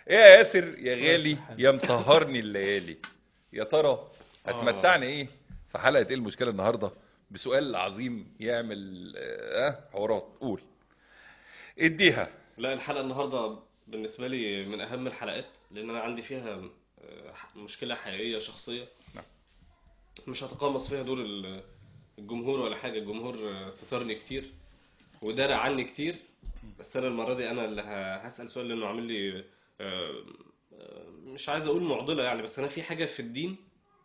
ايه يا ياسر يا غالي يا مسهرني الليالي يا ترى هتمتعني ايه في حلقه ايه المشكله النهارده بسؤال عظيم يعمل اه حوارات قول اديها لا الحلقة النهاردة بالنسبة لي من أهم الحلقات لأن أنا عندي فيها آه، مشكلة حقيقية شخصية نعم. مش هتقمص فيها دور ال- الجمهور ولا حاجة الجمهور آه، سترني كتير ودار عني كتير بس أنا المرة دي أنا اللي ه- هسأل سؤال لأنه عامل لي آه، آه، مش عايز أقول معضلة يعني بس أنا في حاجة في الدين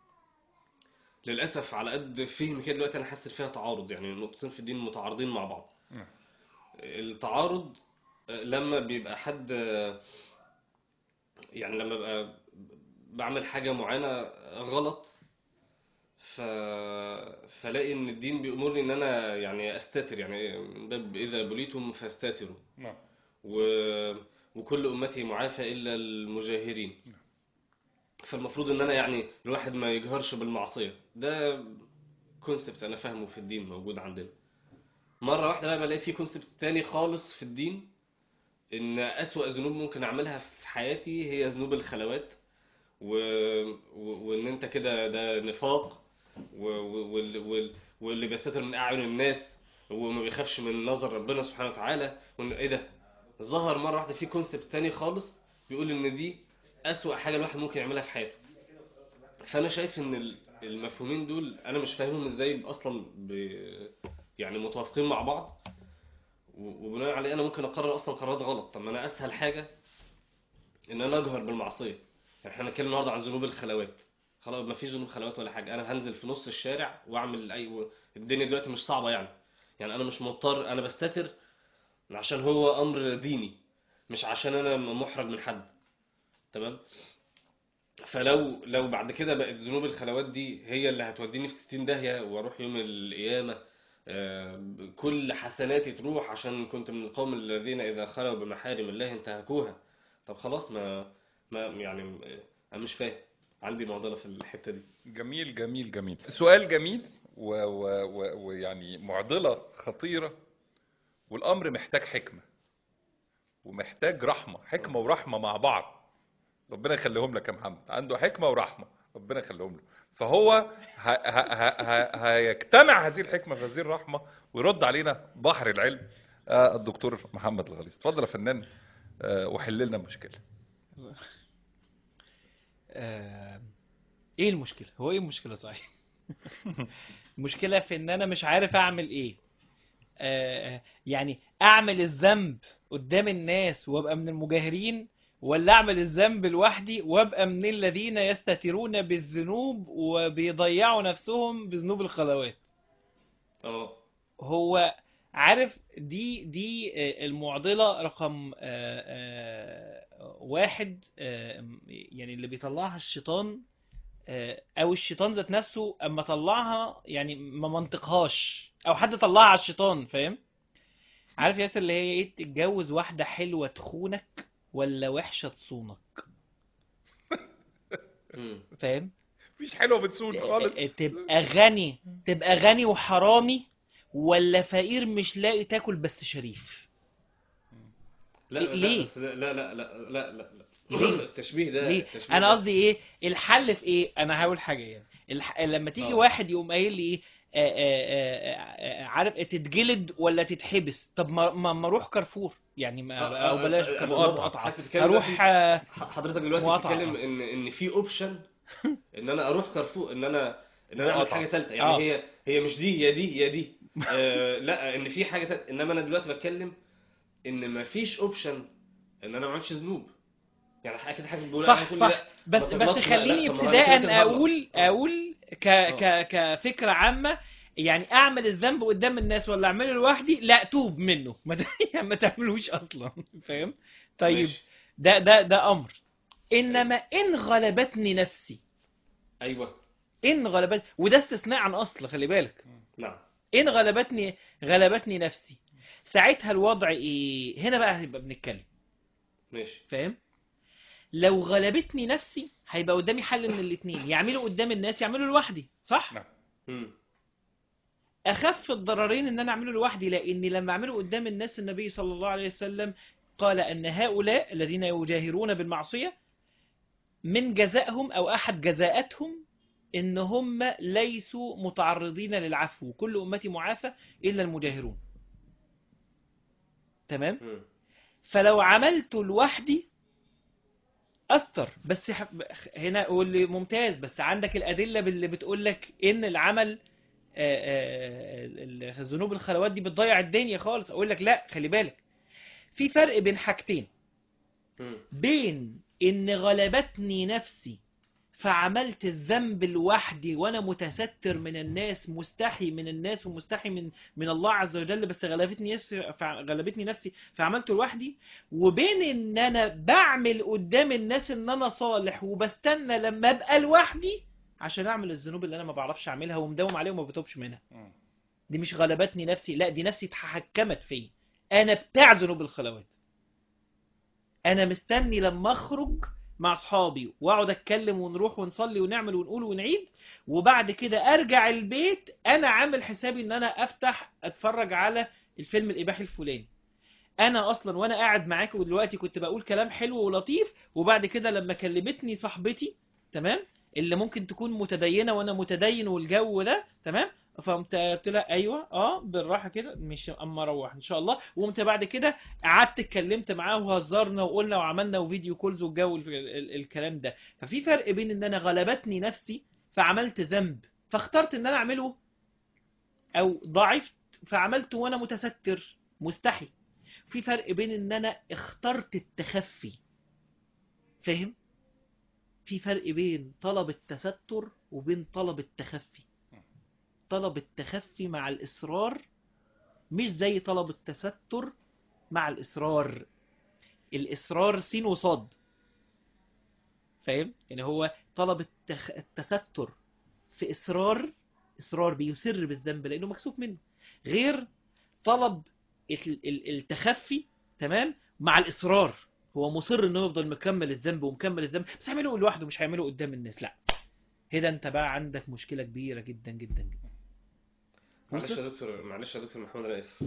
للأسف على قد فهمي كده دلوقتي أنا حاسس فيها تعارض يعني نقطتين في الدين متعارضين مع بعض نعم. التعارض لما بيبقى حد يعني لما ببقى بعمل حاجة معينة غلط ف... فلاقي ان الدين بيأمرني ان انا يعني استتر يعني من باب اذا بليتم فاستتروا نعم و... وكل امتي معافى الا المجاهرين فالمفروض ان انا يعني الواحد ما يجهرش بالمعصية ده كونسبت انا فاهمه في الدين موجود عندنا مرة واحدة بقى بلاقي في كونسبت تاني خالص في الدين ان اسوأ ذنوب ممكن اعملها في حياتي هي ذنوب الخلوات و... و... وان انت كده ده نفاق و... و... وال... وال... واللي بيستتر من اعين الناس وما بيخافش من نظر ربنا سبحانه وتعالى وان ايه ده ظهر مرة واحدة في كونسبت تاني خالص بيقول ان دي اسوأ حاجة الواحد ممكن يعملها في حياته فانا شايف ان ال- المفهومين دول انا مش فاهمهم ازاي اصلا ب... يعني متوافقين مع بعض و- وبناء عليه انا ممكن اقرر اصلا قرارات غلط طب ما انا اسهل حاجه ان انا اجهر بالمعصيه يعني احنا هنتكلم النهارده عن ذنوب الخلوات خلاص ما فيش ذنوب خلوات ولا حاجه انا هنزل في نص الشارع واعمل اي الدنيا دلوقتي مش صعبه يعني يعني انا مش مضطر انا بستتر عشان هو امر ديني مش عشان انا محرج من حد تمام فلو لو بعد كده بقت ذنوب الخلوات دي هي اللي هتوديني في 60 داهيه واروح يوم القيامه آه، كل حسناتي تروح عشان كنت من القوم الذين إذا خلوا بمحارم الله انتهكوها طب خلاص ما ما يعني آه، أنا مش فاهم عندي معضلة في الحتة دي جميل جميل جميل سؤال جميل و- و- و- ويعني معضلة خطيرة والأمر محتاج حكمة ومحتاج رحمة حكمة ورحمة مع بعض ربنا يخليهم لك يا محمد عنده حكمة ورحمة ربنا يخليهم له فهو ه- ه- ه- ه- هيجتمع هذه الحكمة في هذه الرحمة ويرد علينا بحر العلم آه، الدكتور محمد الغليظ اتفضل يا فنان آه، وحل لنا المشكلة آه، ايه المشكلة هو ايه المشكلة صحيح المشكلة في ان انا مش عارف اعمل ايه آه، يعني اعمل الذنب قدام الناس وابقى من المجاهرين ولا اعمل الذنب لوحدي وابقى من الذين يستترون بالذنوب وبيضيعوا نفسهم بذنوب الخلوات اه هو عارف دي دي آه، المعضلة رقم آه، آه، واحد آه، يعني اللي بيطلعها الشيطان آه، او الشيطان ذات نفسه اما طلعها يعني ما منطقهاش او حد طلعها على الشيطان فاهم عارف ياسر اللي هي ايه تتجوز واحدة حلوة تخونك ولا وحشة تصونك مم. فاهم مفيش حلوة بتسود خالص تبقى غني تبقى غني وحرامي ولا فقير مش لاقي تاكل بس شريف لا ليه- لا ليه؟ بس لا لا لا لا لا لا ليه؟ التشبيه ده ليه التشبيه انا ده- قصدي ايه الحل في ايه انا هقول حاجه يعني الح... لما تيجي آه. واحد يقوم قايل لي ايه آه، آه، آه، آه، عارف تتجلد ولا تتحبس طب ما ما ما اروح كارفور يعني ما آه، او آه، بلاش آه، كارفور بالظبط. مقاطعه حضرتك بتتكلم اروح دلوقتي- آه، حضرتك دلوقتي مقاطعة. بتتكلم ان ان في اوبشن ان انا اروح كارفور ان انا ان انا اعمل مقاطعة. حاجه ثالثه يعني آه. هي هي مش دي يا دي يا دي آه لا ان في حاجه ثالثه انما انا دلوقتي بتكلم ان مفيش اوبشن ان انا ما اعملش ذنوب يعني اكيد حاجه بتقول صح صح بس ما بس تغلطش، لا، لا، خليني طب ما أنا كده كده ابتداء هغلط. اقول آه. اقول ك ك كفكره عامه يعني اعمل الذنب قدام الناس ولا اعمله لوحدي لا توب منه ما ت- يعني ما تعملوش اصلا فاهم طيب ماشي. ده ده ده امر انما ان غلبتني نفسي ايوه ان غلبت وده استثناء عن اصل خلي بالك نعم ان غلبتني غلبتني نفسي ساعتها الوضع ايه هنا بقى هيبقى بنتكلم ماشي فاهم لو غلبتني نفسي هيبقى قدامي حل من الاثنين يعمله قدام الناس يعمله لوحدي صح نعم. مم. اخف الضررين ان انا اعمله لوحدي لاني لما اعمله قدام الناس النبي صلى الله عليه وسلم قال أن هؤلاء الذين يجاهرون بالمعصية من جزائهم أو أحد جزاءاتهم إن هم ليسوا متعرضين للعفو كل أمتي معافى إلا المجاهرون تمام مم. فلو عملت لوحدي أستر بس ح- هنا واللي ممتاز بس عندك الأدلة اللي بتقول لك إن العمل آه، آه، ال- الذنوب الخلوات دي بتضيع الدنيا خالص أقول لك لا خلي بالك في فرق بين حاجتين مم. بين ان غلبتني نفسي فعملت الذنب لوحدي وانا متستر من الناس مستحي من الناس ومستحي من من الله عز وجل بس غلبتني نفسي فع- غلبتني نفسي فعملته لوحدي وبين ان انا بعمل قدام الناس ان انا صالح وبستنى لما ابقى لوحدي عشان اعمل الذنوب اللي انا ما بعرفش اعملها ومداوم عليها وما بتوبش منها مم. دي مش غلبتني نفسي لا دي نفسي اتحكمت فيا انا بتاع ذنوب الخلوات انا مستني لما اخرج مع اصحابي واقعد اتكلم ونروح ونصلي ونعمل ونقول ونعيد وبعد كده ارجع البيت انا عامل حسابي ان انا افتح اتفرج على الفيلم الاباحي الفلاني انا اصلا وانا قاعد معاكم دلوقتي كنت بقول كلام حلو ولطيف وبعد كده لما كلمتني صاحبتي تمام اللي ممكن تكون متدينه وانا متدين والجو ده تمام فقمت قلت لها ايوه اه بالراحه كده مش اما اروح ان شاء الله وقمت بعد كده قعدت اتكلمت معاه وهزرنا وقلنا وعملنا وفيديو كولز والجو ال- ال- الكلام ده ففي فرق بين ان انا غلبتني نفسي فعملت ذنب فاخترت ان انا اعمله او ضعفت فعملته وانا متستر مستحي في فرق بين ان انا اخترت التخفي فاهم في فرق بين طلب التستر وبين طلب التخفي طلب التخفي مع الإصرار مش زي طلب التستر مع الإصرار الإصرار سين وصاد فاهم؟ يعني هو طلب التخ... التستر في إصرار إصرار بيسر بالذنب لأنه مكسوف منه غير طلب ال- ال- التخفي تمام مع الإصرار هو مصر انه يفضل مكمل الذنب ومكمل الذنب بس هيعمله لوحده مش هيعمله قدام الناس لا كده انت بقى عندك مشكلة كبيرة جدا جدا جدا معلش يا دكتور معلش يا دكتور محمد انا اسف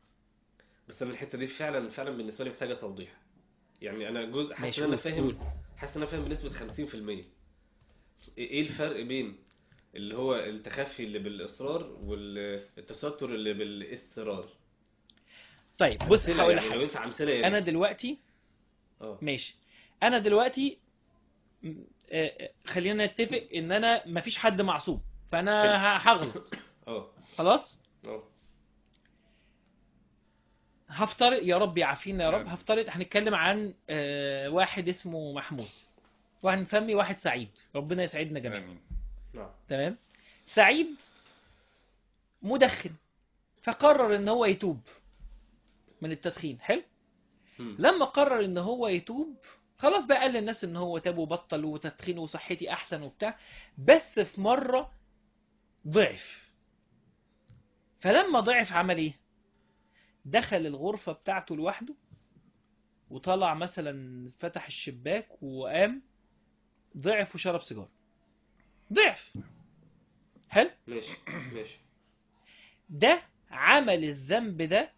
بس انا الحته دي فعلا فعلا بالنسبه لي محتاجه توضيح يعني انا جزء حاسس ماشي، ان انا قول، فاهم قول. حاسس ان انا فاهم بنسبه 50% ايه الفرق بين اللي هو التخفي اللي بالاصرار والتستر اللي بالاصرار طيب بص أمثلة هقول لك يعني لو حاجة ينفع امثله يا انا ريت. دلوقتي اه ماشي انا دلوقتي م- آه، آه، خلينا نتفق ان انا مفيش حد معصوم فانا ه- هغلط اه خلاص اه هفترض يا رب يعافينا يا رب آمين. هفترض هنتكلم عن آه، واحد اسمه محمود وهنسمي واحد سعيد ربنا يسعدنا جميعا آمين نعم تمام سعيد مدخن فقرر ان هو يتوب من التدخين حلو مم. لما قرر ان هو يتوب خلاص بقى قال للناس ان هو تاب وبطل وتدخين وصحتي احسن وبتاع بس في مرة ضعف فلما ضعف عمل ايه دخل الغرفة بتاعته لوحده وطلع مثلا فتح الشباك وقام ضعف وشرب سيجارة ضعف حلو ماشي ماشي ده عمل الذنب ده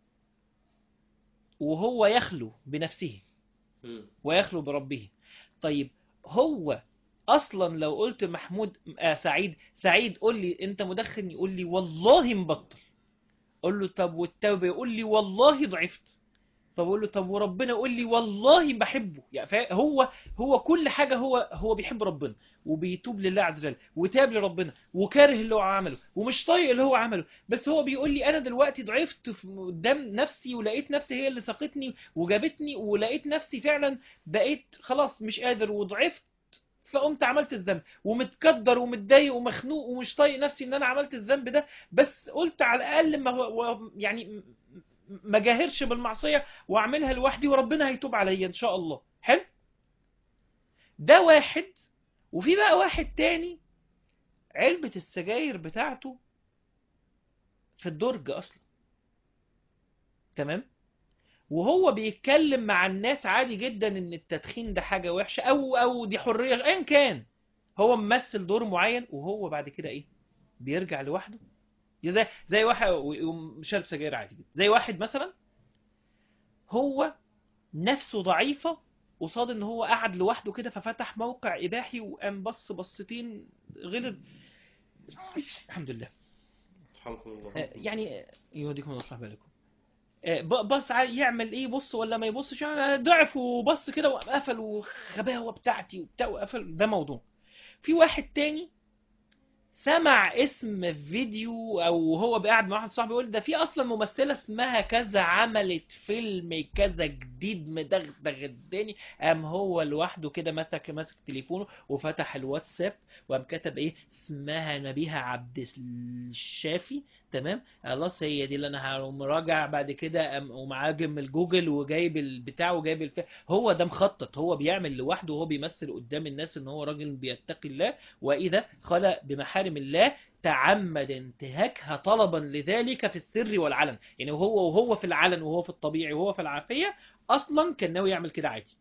وهو يخلو بنفسه مم. ويخلو بربه طيب هو اصلا لو قلت محمود آه سعيد سعيد قول لي انت مدخن يقول لي والله مبطل قول له طب والتوبه يقول لي والله ضعفت طب اقول له طب وربنا يقول لي والله بحبه يعني فا- هو هو كل حاجه هو هو بيحب ربنا وبيتوب لله عز وجل وتاب لربنا وكاره اللي هو عمله ومش طايق اللي هو عمله بس هو بيقول لي انا دلوقتي ضعفت في- قدام نفسي ولقيت نفسي هي اللي ساقتني وجابتني ولقيت نفسي فعلا بقيت خلاص مش قادر وضعفت فقمت عملت الذنب ومتكدر ومتضايق ومخنوق ومش طايق نفسي ان انا عملت الذنب ده بس قلت على الاقل ما هو يعني م- ما جاهرش بالمعصيه واعملها لوحدي وربنا هيتوب عليا ان شاء الله حلو ده واحد وفي بقى واحد تاني علبة السجاير بتاعته في الدرج اصلا تمام وهو بيتكلم مع الناس عادي جدا ان التدخين ده حاجة وحشة او او دي حرية ايا كان هو ممثل دور معين وهو بعد كده ايه بيرجع لوحده زي زي واحد ويقوم شارب سجاير عادي جدا زي واحد مثلا هو نفسه ضعيفة قصاد ان هو قعد لوحده كده ففتح موقع اباحي وقام بص بصتين غلط الحمد لله رحمكم الله آه، يعني آه، يوديكم الله يصلح بالكم آه، ب- بص ع- يعمل ايه بص ولا ما يبصش آه، ضعف وبص كده وقام قفل وغباوه بتاعتي وبتاع وقفل ده موضوع في واحد تاني سمع اسم فيديو او هو قاعد مع واحد صاحبه يقول ده في اصلا ممثله اسمها كذا عملت فيلم كذا جديد مدغدغ الدنيا قام هو لوحده كده مسك ماسك تليفونه وفتح الواتساب وقام كتب ايه اسمها نبيها عبد الشافي تمام خلاص هي دي اللي انا هقوم راجع بعد كده قام- ومعاجم الجوجل وجايب البتاع وجايب الف... هو ده مخطط هو بيعمل لوحده وهو بيمثل قدام الناس ان هو راجل بيتقي الله واذا خلى بمحارم الله تعمد انتهاكها طلبا لذلك في السر والعلن يعني هو وهو في العلن وهو في الطبيعي وهو في العافيه اصلا كان ناوي يعمل كده عادي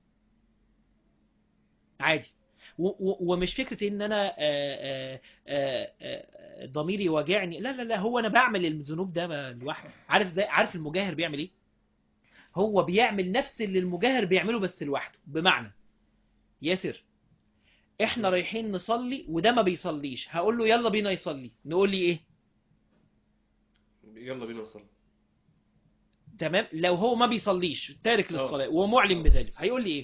عادي و- و- ومش فكره ان انا آه، آه، آه، آه، ضميري واجعني لا لا لا هو انا بعمل الذنوب ده لوحدي عارف زي عارف المجاهر بيعمل ايه هو بيعمل نفس اللي المجاهر بيعمله بس لوحده بمعنى ياسر احنا رايحين نصلي وده ما بيصليش هقول له يلا بينا يصلي نقول لي ايه يلا بينا نصلي تمام لو هو ما بيصليش تارك آه. للصلاه ومعلن بذلك هيقول لي ايه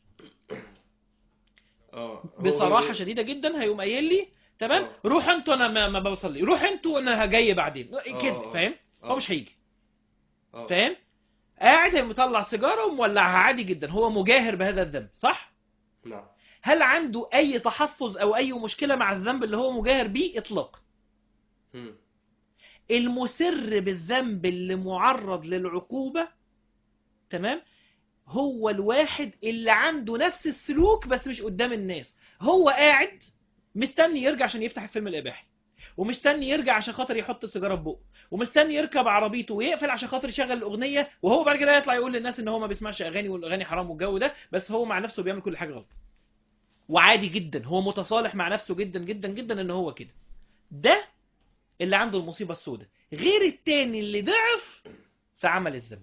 اه هو- بصراحه هو- شديده جدا هيقوم قايل لي تمام آه. روح انتوا انا ما, ما بصلي روح انتوا انا جاي بعدين آه، كده آه. فاهم آه. هو مش هيجي آه. فاهم قاعد مطلع سيجاره ومولعها عادي جدا هو مجاهر بهذا الذنب صح نعم هل عنده اي تحفظ او اي مشكله مع الذنب اللي هو مجاهر بيه اطلاق مم. المسر بالذنب اللي معرض للعقوبه تمام هو الواحد اللي عنده نفس السلوك بس مش قدام الناس هو قاعد مستني يرجع عشان يفتح الفيلم الاباحي ومستني يرجع عشان خاطر يحط السيجاره في بقه ومستني يركب عربيته ويقفل عشان خاطر يشغل الاغنيه وهو بعد كده يطلع يقول للناس ان هو ما بيسمعش اغاني والاغاني حرام والجو ده بس هو مع نفسه بيعمل كل حاجه غلط وعادي جدا هو متصالح مع نفسه جدا جدا جدا ان هو كده ده اللي عنده المصيبه السوداء غير التاني اللي ضعف في عمل الذنب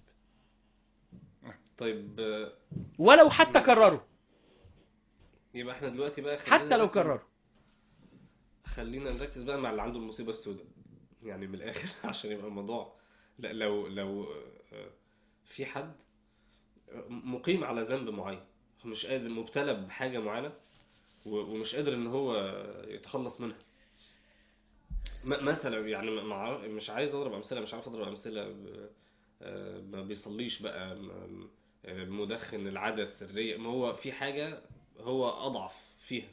طيب آه، ولو حتى كرره يبقى احنا دلوقتي بقى خلينا حتى لو نركز- كرره خلينا نركز بقى مع اللي عنده المصيبة السوداء يعني من الآخر عشان يبقى الموضوع لا لو لو آه، في حد مقيم على ذنب معين مش قادر مبتلى بحاجة معينة و- ومش قادر ان هو يتخلص منها م- مثلا يعني مع مش عايز اضرب امثله مش عارف اضرب امثله ب- آه، ما بيصليش بقى م- آه، مدخن العاده السريه ما هو في حاجه هو اضعف فيها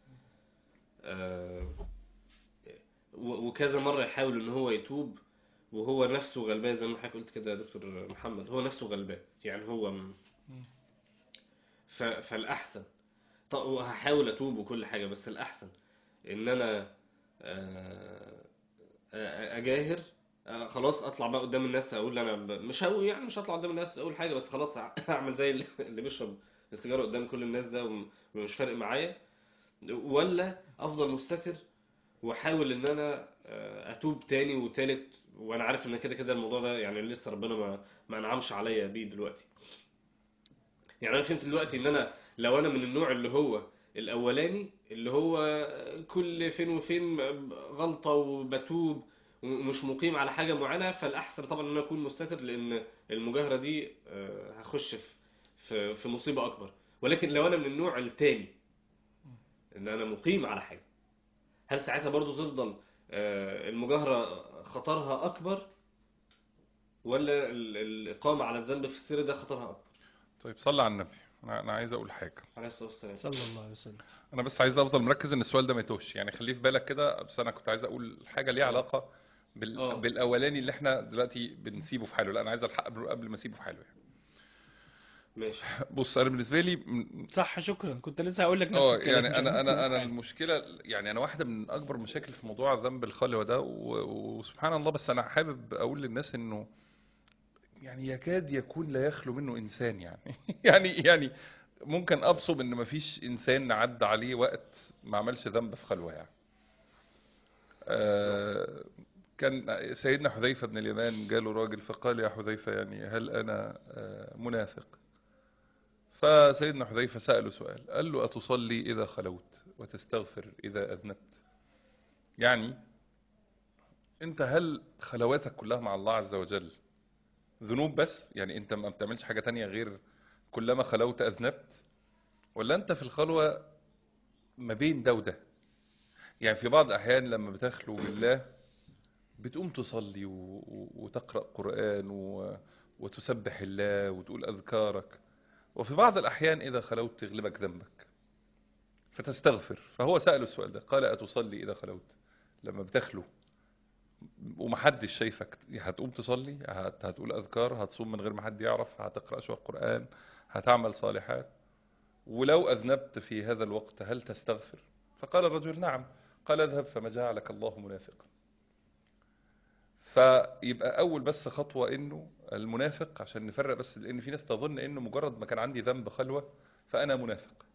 آه، و- وكذا مره يحاول ان هو يتوب وهو نفسه غلبان زي ما حضرتك قلت كده يا دكتور محمد هو نفسه غلبان يعني هو م- ف- فالاحسن طب وهحاول اتوب وكل حاجه بس الاحسن ان انا آه، آه، اجاهر آه، خلاص اطلع بقى قدام الناس اقول انا ب... مش هقول يعني مش هطلع قدام الناس اقول حاجه بس خلاص هعمل زي اللي اللي بيشرب السيجاره قدام كل الناس ده وم- ومش فارق معايا ولا افضل مستتر واحاول ان انا آه، اتوب تاني وتالت وانا عارف ان كده كده الموضوع ده يعني لسه ربنا ما ما انعمش عليا بيه دلوقتي يعني انا فهمت دلوقتي ان انا لو انا من النوع اللي هو الاولاني اللي هو كل فين وفين غلطه وبتوب ومش مقيم على حاجه معينه فالاحسن طبعا ان انا اكون مستتر لان المجاهره دي آه، هخش في في في مصيبه اكبر ولكن لو انا من النوع التاني ان انا مقيم على حاجه هل ساعتها برضو تفضل آه، المجاهره خطرها اكبر ولا ال- الاقامه على الذنب في السر ده خطرها اكبر طيب صلي على النبي انا أنا عايز اقول حاجه عليه الصلاه والسلام صلى الله عليه وسلم انا بس عايز افضل مركز ان السؤال ده ما يتوهش يعني خليه في بالك كده بس انا كنت عايز اقول حاجه ليها علاقه بال... آه. بالاولاني اللي احنا دلوقتي بنسيبه في حاله لا انا عايز الحق قبل قبل ما اسيبه في حاله يعني. ماشي بص انا بالنسبه لي م- صح شكرا كنت لسه هقول لك نفس اه الكلام يعني مش انا هنقول انا انا حاجة. المشكله يعني انا واحده من اكبر المشاكل في موضوع ذنب الخلوه ده و- وسبحان الله بس انا حابب اقول للناس انه يعني يكاد يكون لا يخلو منه انسان يعني يعني يعني ممكن ابصم ان مفيش انسان عدى عليه وقت ما عملش ذنب في خلوه يعني آه، كان سيدنا حذيفه بن اليمان جاله راجل فقال يا حذيفه يعني هل انا آه، منافق فسيدنا حذيفة سأله سؤال قال له أتصلي إذا خلوت وتستغفر إذا أذنبت يعني أنت هل خلواتك كلها مع الله عز وجل ذنوب بس يعني أنت ما بتعملش حاجة تانية غير كلما خلوت أذنبت ولا أنت في الخلوة ما بين ده وده يعني في بعض الأحيان لما بتخلو بالله بتقوم تصلي و... و- وتقرأ قرآن و... وتسبح الله وتقول أذكارك وفي بعض الأحيان إذا خلوت تغلبك ذنبك فتستغفر فهو سأل السؤال ده قال أتصلي إذا خلوت لما بتخلو ومحدش شايفك هتقوم تصلي هت... هتقول أذكار هتصوم من غير ما حد يعرف هتقرأ شوية قرآن هتعمل صالحات ولو أذنبت في هذا الوقت هل تستغفر فقال الرجل نعم قال اذهب فما جعلك الله منافقا فيبقى أول بس خطوة إنه المنافق عشان نفرق بس لأن في ناس تظن إنه مجرد ما كان عندي ذنب خلوة فأنا منافق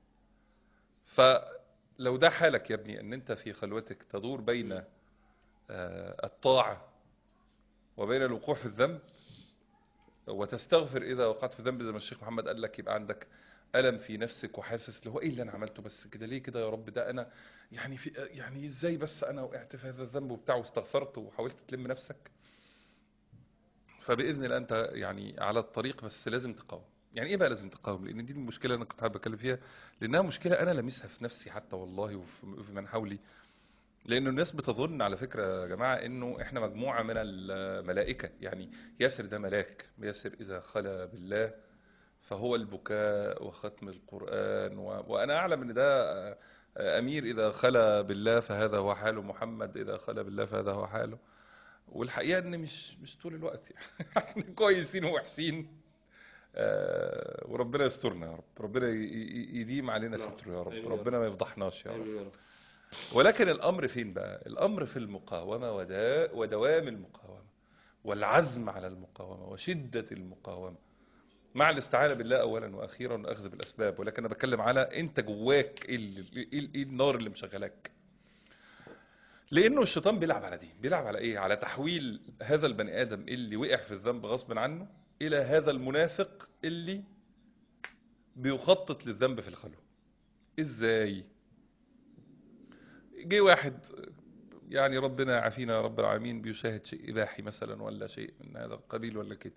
فلو ده حالك يا ابني ان انت في خلوتك تدور بين آه، الطاعة وبين الوقوع في الذنب وتستغفر اذا وقعت في ذنب زي ما الشيخ محمد قال لك يبقى عندك ألم في نفسك وحاسس اللي هو ايه اللي انا عملته بس كده ليه كده يا رب ده انا يعني في يعني ازاي بس انا وقعت في هذا الذنب وبتاع واستغفرت وحاولت تلم نفسك فباذن الله انت يعني على الطريق بس لازم تقاوم يعني ايه بقى لازم تقاوم لان دي المشكله اللي انا كنت حابب اتكلم فيها لانها مشكله انا لامسها في نفسي حتى والله وفي وفي من حولي لأن الناس بتظن على فكرة يا جماعة إنه إحنا مجموعة من الملائكة يعني ياسر ده ملاك ياسر إذا خلا بالله فهو البكاء وختم القرآن و... وأنا أعلم إن ده أمير إذا خلا بالله فهذا هو حاله محمد إذا خلا بالله فهذا هو حاله والحقيقة إن مش مش طول الوقت يعني كويسين ووحشين آه، وربنا يسترنا يا رب ربنا ي- ي- يديم علينا نعم. ستره يا رب آمين يا ربنا ما يفضحناش يا رب آمين يا رب ولكن الأمر فين بقى الأمر في المقاومة ودا- ودوام المقاومة والعزم على المقاومة وشدة المقاومة مع الاستعانة بالله أولا وأخيرا والأخذ بالأسباب ولكن أنا بتكلم على أنت جواك إيه ال- إيه ال- إيه النار اللي مشغلاك لأنه الشيطان بيلعب على دي بيلعب على إيه على تحويل هذا البني آدم اللي وقع في الذنب غصب عنه إلى هذا المنافق اللي بيخطط للذنب في الخلوة إزاي جه واحد يعني ربنا يعافينا يا رب العالمين بيشاهد شيء إباحي مثلا ولا شيء من هذا القبيل ولا كده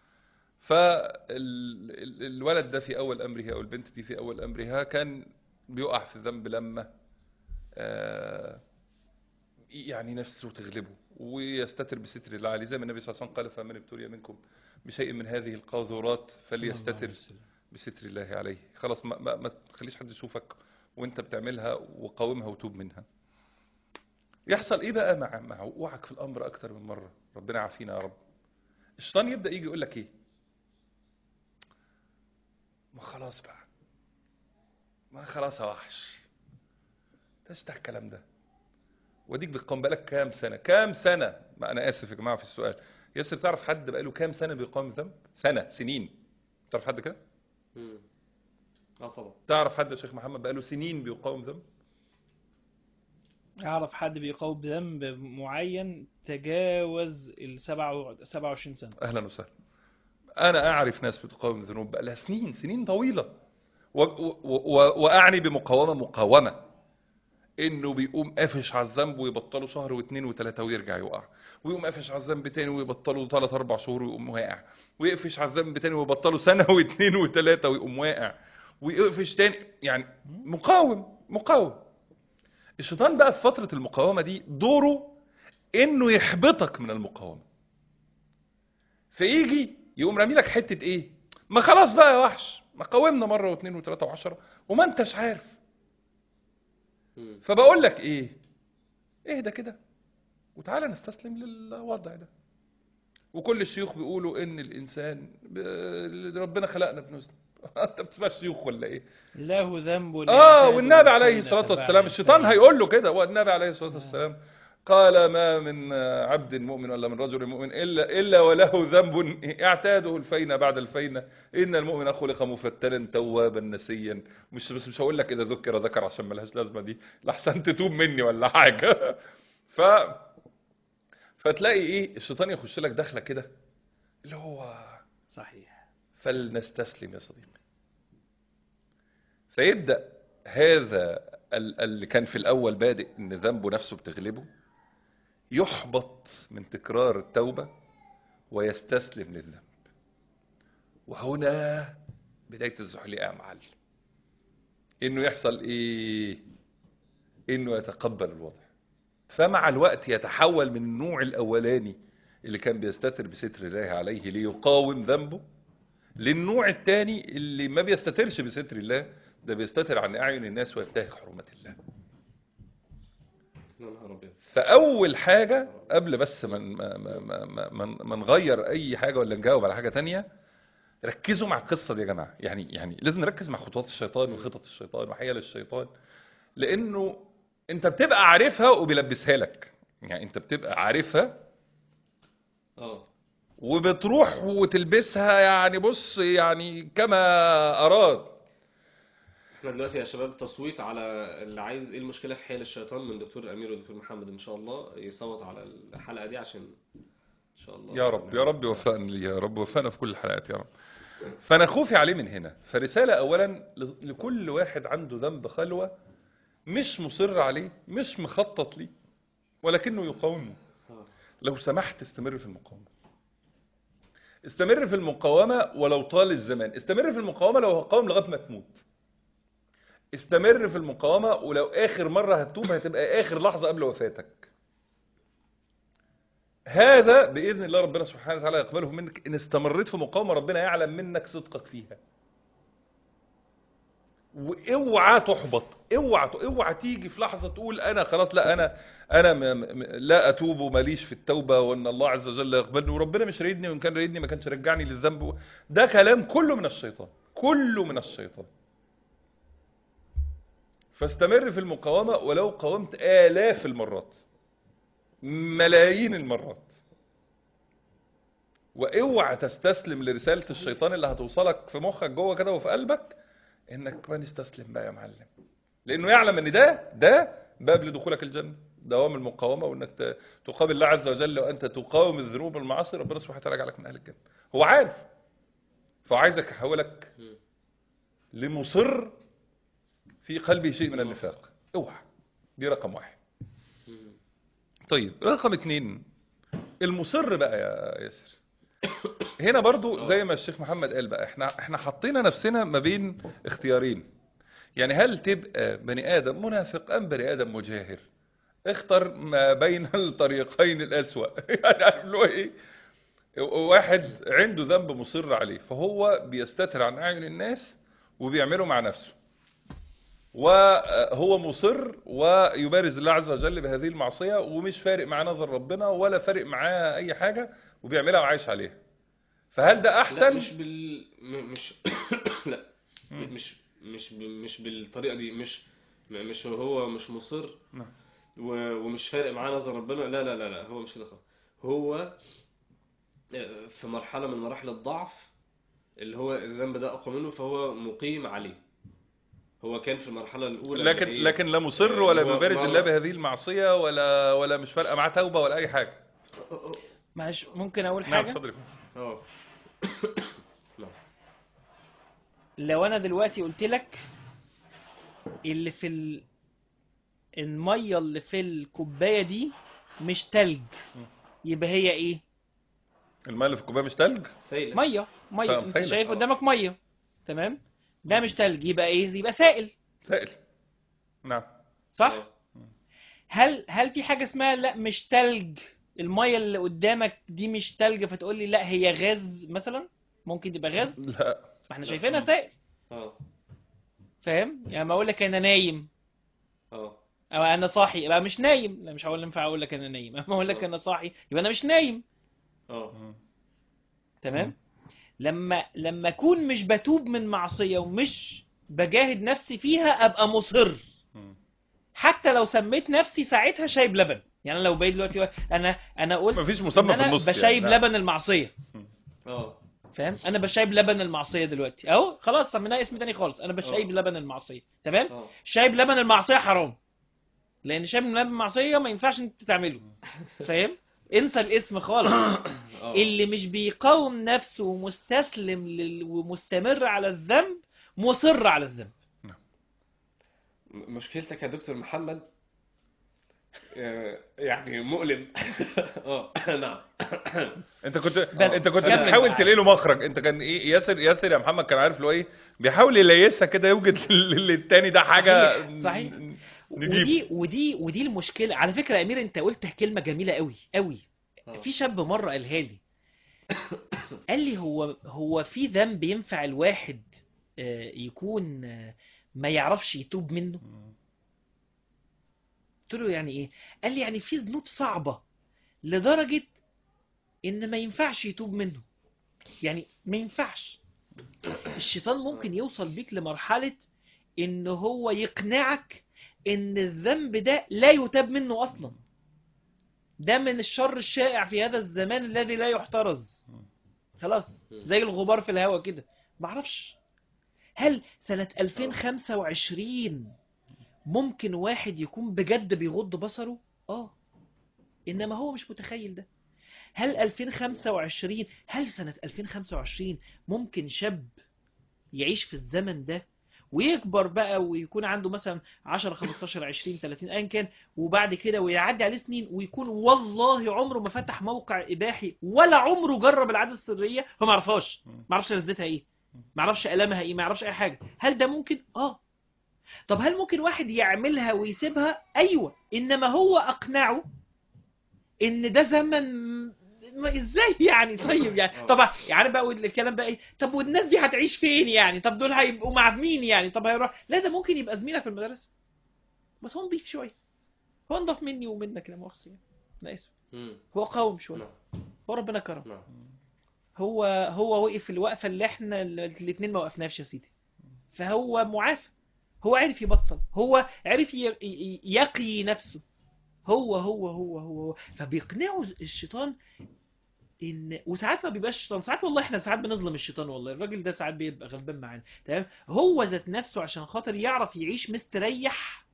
فالولد ده في أول أمرها أو البنت دي في أول أمرها كان بيقع في الذنب لما آه، يعني نفسه تغلبه ويستتر بستر الله عليه زي ما النبي صلى الله عليه وسلم قال فمن ابتلي منكم بشيء من هذه القاذورات فليستتر بستر الله عليه خلاص ما, ما, ما تخليش حد يشوفك وانت بتعملها وقاومها وتوب منها يحصل ايه بقى مع مع وقوعك في الامر اكتر من مره ربنا يعافينا يا رب الشيطان يبدا يجي يقول لك ايه ما خلاص بقى ما خلاص يا وحش تستح الكلام ده وديك بتقاوم بقالك كام سنه كام سنه ما انا اسف يا جماعه في السؤال ياسر تعرف حد بقاله كام سنه بيقاوم ذنب سنه سنين تعرف حد كده مم. اه طبعا تعرف حد يا شيخ محمد بقاله سنين بيقاوم ذنب اعرف حد بيقاوم بذنب معين تجاوز ال 27 سنه اهلا وسهلا انا اعرف ناس بتقاوم الذنوب بقى لها سنين سنين طويله و و و واعني بمقاومه مقاومه انه بيقوم قافش على الذنب ويبطله شهر واثنين وثلاثه ويرجع يقع ويقوم قافش على الذنب تاني ويبطله ثلاث اربع شهور ويقوم واقع ويقفش على الذنب تاني ويبطله سنه واثنين وثلاثه ويقوم واقع ويقفش تاني يعني مقاوم مقاوم الشيطان بقى في فتره المقاومه دي دوره انه يحبطك من المقاومه فيجي يقوم رامي لك حته ايه ما خلاص بقى يا وحش ما قاومنا مره واثنين وثلاثه وعشرة وما انتش عارف مم. فبقول لك ايه اهدى كده وتعالى نستسلم للوضع ده وكل الشيوخ بيقولوا ان الانسان ب- ربنا خلقنا بنذنب انت بتسمع الشيوخ ولا ايه له ذنب اه يعتاد والنبي عليه حين الصلاه تبع والسلام الشيطان الفعل. هيقول له كده والنبي عليه الصلاه والسلام قال ما من عبد مؤمن ولا من رجل مؤمن الا الا وله ذنب اعتاده الفينة بعد الفينة ان المؤمن خلق مفتنا توابا نسيا مش بس مش هقول لك اذا ذكر ذكر عشان ملهاش لازمه دي لحسن تتوب مني ولا حاجه ف فتلاقي ايه الشيطان يخش لك دخله كده اللي هو صحيح فلنستسلم يا صديقي فيبدأ هذا ال- اللي كان في الأول بادئ إن ذنبه نفسه بتغلبه يحبط من تكرار التوبة ويستسلم للذنب وهنا بداية الزحلقة يا معلم إنه يحصل إيه؟ إنه يتقبل الوضع فمع الوقت يتحول من النوع الأولاني اللي كان بيستتر بستر الله عليه ليقاوم ذنبه للنوع الثاني اللي ما بيستترش بستر الله ده بيستتر عن أعين الناس وينتهك حرمة الله يا نهار ابيض فأول حاجة قبل بس ما ما ما ما ما, ما نغير أي حاجة ولا نجاوب على حاجة تانية ركزوا مع القصة دي يا جماعة يعني يعني لازم نركز مع خطوات الشيطان وخطط الشيطان وحيل الشيطان لأنه أنت بتبقى عارفها وبيلبسها لك يعني أنت بتبقى عارفها اه وبتروح وتلبسها يعني بص يعني كما أراد احنا دلوقتي يا شباب تصويت على اللي عايز ايه المشكله في حيل الشيطان من دكتور امير ودكتور محمد ان شاء الله يصوت على الحلقه دي عشان ان شاء الله يا رب يا رب وفقنا لي يا رب وفقنا في كل الحلقات يا رب فانا خوفي عليه من هنا فرسالة اولا ل- لكل واحد عنده ذنب خلوة مش مصر عليه مش مخطط ليه ولكنه يقاومه آه. لو سمحت استمر في المقاومة استمر في المقاومة ولو طال الزمان استمر في المقاومة لو هقاوم لغاية ما تموت استمر في المقاومة ولو آخر مرة هتتوب هتبقى آخر لحظة قبل وفاتك هذا بإذن الله ربنا سبحانه وتعالى يقبله منك إن استمريت في مقاومة ربنا يعلم منك صدقك فيها واوعى تحبط اوعى اوعى تيجي في لحظه تقول انا خلاص لا انا انا م... م... لا اتوب وماليش في التوبه وان الله عز وجل يقبلني وربنا مش رايدني وان كان رايدني ما كانش رجعني للذنب ده كلام كله من الشيطان كله من الشيطان فاستمر في المقاومه ولو قاومت الاف المرات ملايين المرات واوعى تستسلم لرساله الشيطان اللي هتوصلك في مخك جوه كده وفي قلبك انك ما نستسلم بقى يا معلم لانه يعلم ان ده ده باب لدخولك الجنه دوام المقاومه وانك ت- تقابل الله عز وجل وانت تقاوم الذنوب والمعاصي ربنا سبحانه وتعالى يجعلك من اهل الجنه هو عارف فعايزك يحولك مم. لمصر في قلبه شيء من النفاق اوعى دي رقم واحد مم. طيب رقم اتنين المصر بقى يا ياسر هنا برضو زي ما الشيخ محمد قال بقى احنا احنا حطينا نفسنا ما بين اختيارين يعني هل تبقى بني ادم منافق ام بني ادم مجاهر اختر ما بين الطريقين الاسوأ يعني عارف اللي هو ايه واحد عنده ذنب مصر عليه فهو بيستتر عن اعين الناس وبيعمله مع نفسه وهو مصر ويبارز الله عز وجل بهذه المعصية ومش فارق معاه نظر ربنا ولا فارق معاه أي حاجة وبيعملها وعايش عليها فهل ده لا أحسن؟ مش بال م- مش لا مم. مش مش ب- مش بالطريقه دي مش م- مش هو مش مصر نعم. و- ومش فارق معاه نظر ربنا لا لا لا لا هو مش كده خالص هو آه، في مرحله من مراحل الضعف اللي هو الذنب ده اقوى منه فهو مقيم عليه هو كان في المرحله الاولى لكن اللي هي- لكن لا مصر ولا هو بيبارز مرة- الله بهذه المعصية ولا ولا مش فارقة معاه توبة ولا أي حاجة معلش ممكن اقول نعم حاجه اتفضل يا فندم. اه نعم. لو انا دلوقتي قلت لك اللي في ال... الميه اللي في الكوبايه دي مش تلج مم. يبقى هي ايه الماء اللي في الكوبايه مش تلج سيلة ميه ميه فاهم، انت سايلة. شايف آه. قدامك ميه تمام ده مش تلج يبقى ايه يبقى سائل سائل نعم صح آه. هل هل في حاجه اسمها لا مش تلج الميه اللي قدامك دي مش تلج فتقول لي لا هي غاز مثلا ممكن تبقى غاز لا ما احنا شايفينها سائل اه فاهم يعني ما اقول لك انا نايم اه او انا صاحي يبقى مش نايم لا مش هقول ينفع اقول لك انا نايم اما اقول لك انا صاحي يبقى انا مش نايم اه مم. تمام لما لما اكون مش بتوب من معصيه ومش بجاهد نفسي فيها ابقى مصر مم. حتى لو سميت نفسي ساعتها شايب لبن يعني أنا لو بقيت دلوقتي انا انا قلت مفيش إن مسمى في انا النص بشايب يعني. لبن المعصيه اه فاهم انا بشايب لبن المعصيه دلوقتي اهو خلاص سميناها اسم تاني خالص انا بشايب آه. لبن المعصيه تمام اه شايب لبن المعصيه حرام لان شايب لبن المعصيه ما ينفعش انت تعمله فاهم انسى الاسم خالص اه اللي مش بيقاوم نفسه ومستسلم لل... ومستمر على الذنب مصر على الذنب م- مشكلتك يا دكتور محمد آه، يعني مؤلم اه نعم انت كنت بس انت كنت كمل بتحاول بقى. تلاقي له مخرج انت كان ايه ياسر ياسر يا محمد كان عارف له ايه بيحاول يليسها كده يوجد لل- للتاني ده حاجه صحيح، صحيح. ن- ودي نجيب ودي ودي المشكله على فكره يا امير انت قلت كلمه جميله قوي قوي آه. في شاب مره قالها لي قال لي هو هو في ذنب ينفع الواحد آه، يكون آه، ما يعرفش يتوب منه قلت له يعني ايه قال لي يعني في ذنوب صعبه لدرجه ان ما ينفعش يتوب منه يعني ما ينفعش الشيطان ممكن يوصل بيك لمرحله ان هو يقنعك ان الذنب ده لا يتاب منه اصلا ده من الشر الشائع في هذا الزمان الذي لا يحترز خلاص زي الغبار في الهواء كده معرفش هل سنة 2025 ممكن واحد يكون بجد بيغض بصره اه انما هو مش متخيل ده هل 2025 هل سنة 2025 ممكن شاب يعيش في الزمن ده ويكبر بقى ويكون عنده مثلا 10 15 20 30 ايا كان وبعد كده ويعدي عليه سنين ويكون والله عمره ما فتح موقع اباحي ولا عمره جرب العاده السريه فما عرفهاش ما عرفش لذتها ايه ما عرفش المها ايه ما يعرفش اي حاجه هل ده ممكن اه طب هل ممكن واحد يعملها ويسيبها ايوه انما هو اقنعه ان ده زمن ما ازاي يعني طيب يعني طبعا عارف بقى الكلام بقى ايه طب والناس دي هتعيش فين يعني طب دول هيبقوا مع مين يعني طب هيروح لا ده ممكن يبقى زميلك في المدرسه بس هو نضيف شويه هو انضف مني ومنك لا مؤاخذه يعني انا اسف مم. هو قاوم شويه نعم هو ربنا كرم نعم هو هو وقف الوقفه اللي احنا الاثنين ما وقفناش يا سيدي فهو معافى هو عرف يبطل هو عرف ي- ي- يقي نفسه هو هو هو هو, هو. فبيقنعوا الشيطان ان وساعات ما بيبقاش الشيطان ساعات والله احنا ساعات بنظلم الشيطان والله الراجل ده ساعات بيبقى غلبان معانا تمام هو ذات نفسه عشان خاطر يعرف يعيش مستريح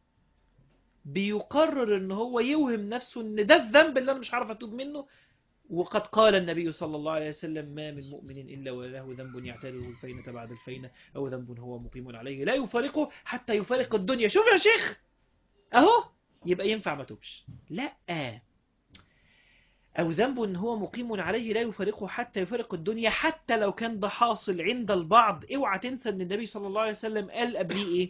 بيقرر ان هو يوهم نفسه ان ده الذنب اللي انا مش عارف اتوب منه وقد قال النبي صلى الله عليه وسلم ما من مؤمن إلا وله ذنب يعتاده الفينة بعد الفينة أو ذنب هو مقيم عليه لا يفارقه حتى يفارق الدنيا شوف يا شيخ أهو يبقى ينفع ما توبش لا أو ذنب هو مقيم عليه لا يفارقه حتى يفارق الدنيا حتى لو كان ده حاصل عند البعض اوعى تنسى ان النبي صلى الله عليه وسلم قال قبليه ايه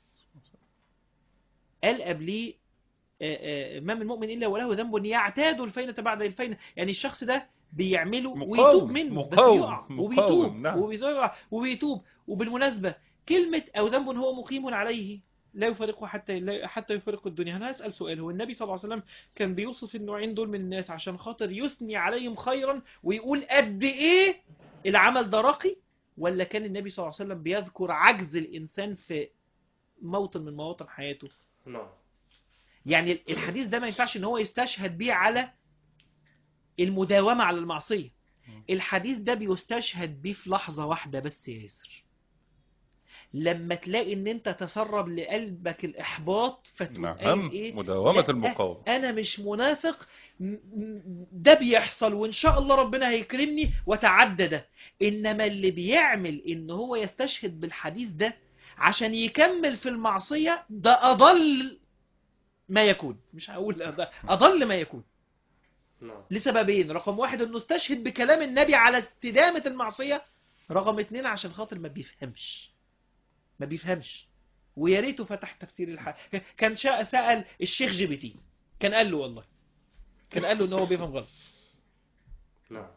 قال قبليه آه، آه، ما من مؤمن الا وله ذنب يعتاد الفينة بعد الفينة يعني الشخص ده بيعمله مقاوم، ويتوب منه بس مقاوم، يقع مقاوم، وبيتوب نعم. وبيقع وبيتوب وبالمناسبة كلمة أو ذنب هو مقيم عليه لا يفارقه حتى لا حتى يفارق الدنيا أنا هسأل سؤال هو النبي صلى الله عليه وسلم كان بيوصف النوعين دول من الناس عشان خاطر يثني عليهم خيرا ويقول قد إيه العمل ده راقي ولا كان النبي صلى الله عليه وسلم بيذكر عجز الإنسان في موطن من مواطن حياته نعم يعني الحديث ده ما ينفعش ان هو يستشهد بيه على المداومة على المعصية الحديث ده بيستشهد بيه في لحظة واحدة بس يا ياسر لما تلاقي ان انت تسرب لقلبك الاحباط فتقوم نعم قايل ايه مداومة لا، المقاومة انا مش منافق م- م- ده بيحصل وان شاء الله ربنا هيكرمني وتعدى ده انما اللي بيعمل ان هو يستشهد بالحديث ده عشان يكمل في المعصية ده اضل ما يكون مش هقول أضل- اضل ما يكون نعم لسببين رقم واحد انه استشهد بكلام النبي على استدامة المعصية رقم اتنين عشان خاطر ما بيفهمش ما بيفهمش ويا ريته فتح تفسير الح... كان شا... سأل الشيخ جي بي تي كان قال له والله كان قال له ان هو بيفهم غلط نعم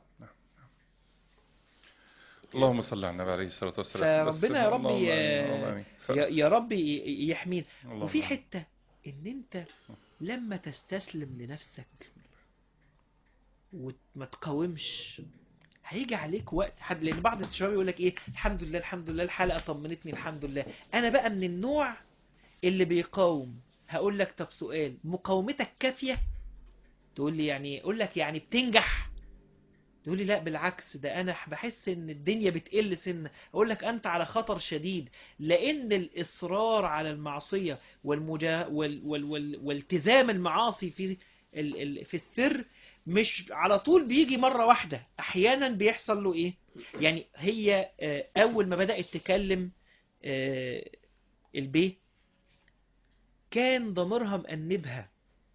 اللهم صل على النبي عليه الصلاة والسلام بس فربنا يا رب اللهم ي- آمين، اللهم آمين. ف- يا, يا رب ي- يحمينا اللهم وفي آمين. حتة ان انت لما تستسلم لنفسك وما تقاومش هيجي عليك وقت حد لان بعض الشباب يقول لك ايه الحمد لله الحمد لله الحلقه طمنتني الحمد لله انا بقى من النوع اللي بيقاوم هقول لك طب سؤال مقاومتك كافيه تقول لي يعني اقول لك يعني بتنجح تقول لي لا بالعكس ده انا بحس ان الدنيا بتقل سنه اقول لك انت على خطر شديد لان الاصرار على المعصيه والمجا وال وال وال والتزام المعاصي في ال ال في السر مش على طول بيجي مرة واحدة احيانا بيحصل له ايه يعني هي آه، اول ما بدأت تكلم آه، البي كان ضميرها مأنبها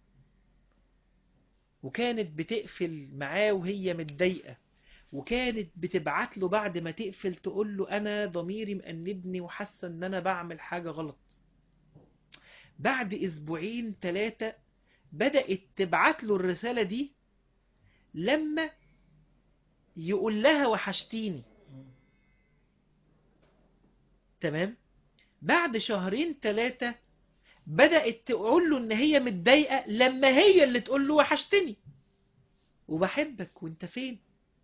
وكانت بتقفل معاه وهي متضايقة وكانت بتبعت له بعد ما تقفل تقول له انا ضميري مأنبني وحاسه ان انا بعمل حاجة غلط بعد اسبوعين ثلاثة بدأت تبعت له الرسالة دي لما يقول لها وحشتيني تمام بعد شهرين ثلاثة بدأت تقول له ان هي متضايقة لما هي اللي تقول له وحشتني وبحبك وانت فين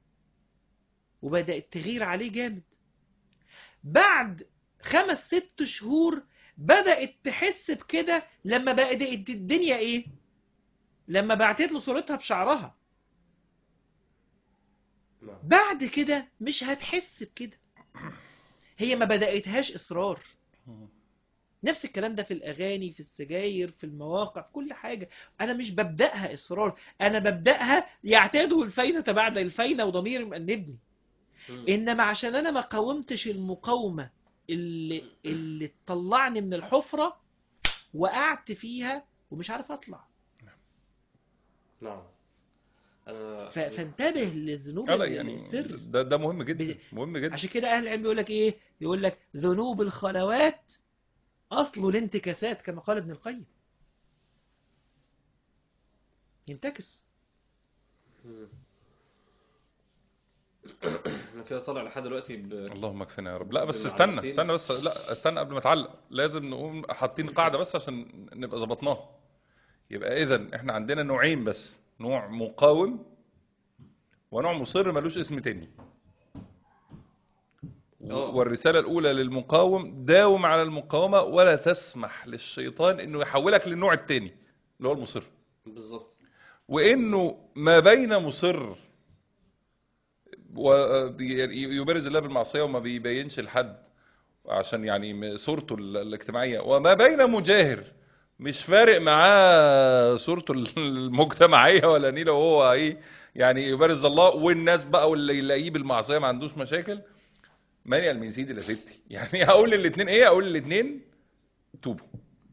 وبدأت تغير عليه جامد بعد خمس ست شهور بدأت تحس بكده لما بقت الدنيا ايه لما بعتت له صورتها بشعرها نعم بعد كده مش هتحس بكده هي ما بدأتهاش إصرار نفس الكلام ده في الأغاني في السجاير في المواقع في كل حاجة أنا مش ببدأها إصرار أنا ببدأها يعتادوا الفينة بعد الفينة وضميري مأنبني مم. إنما عشان أنا ما قاومتش المقاومة اللي, اللي تطلعني من الحفرة وقعت فيها ومش عارف أطلع نعم انا ف- فانتبه لذنوب اه لا يعني السر ده ده مهم جدا ب- مهم جدا عشان كده أهل العلم يقول لك إيه يقول لك ذنوب الخلوات أصل الانتكاسات كما قال ابن القيم ينتكس مم. انا كده طالع لحد دلوقتي ب... اللهم اكفنا يا رب لا بس بالمعلومتين. استنى استنى بس لا استنى قبل ما تعلق لازم نقوم حاطين قاعده بس عشان نبقى ظبطناها يبقى اذا احنا عندنا نوعين بس نوع مقاوم ونوع مصر ملوش اسم تاني و- اه. والرسالة الأولى للمقاوم داوم على المقاومة ولا تسمح للشيطان إنه يحولك للنوع التاني اللي هو المصر بالظبط وانه ما بين مصر ويبرز الله بالمعصيه وما بيبينش لحد عشان يعني م- صورته ال- الاجتماعيه وما بين مجاهر مش فارق معاه صورته ال- المجتمعيه ولا نيله وهو ايه يعني يبرز الله والناس بقى واللي يلاقيه بالمعصيه ما عندوش مشاكل مانع من سيدي الا ستي يعني هقول للاثنين ايه اقول للاثنين توبوا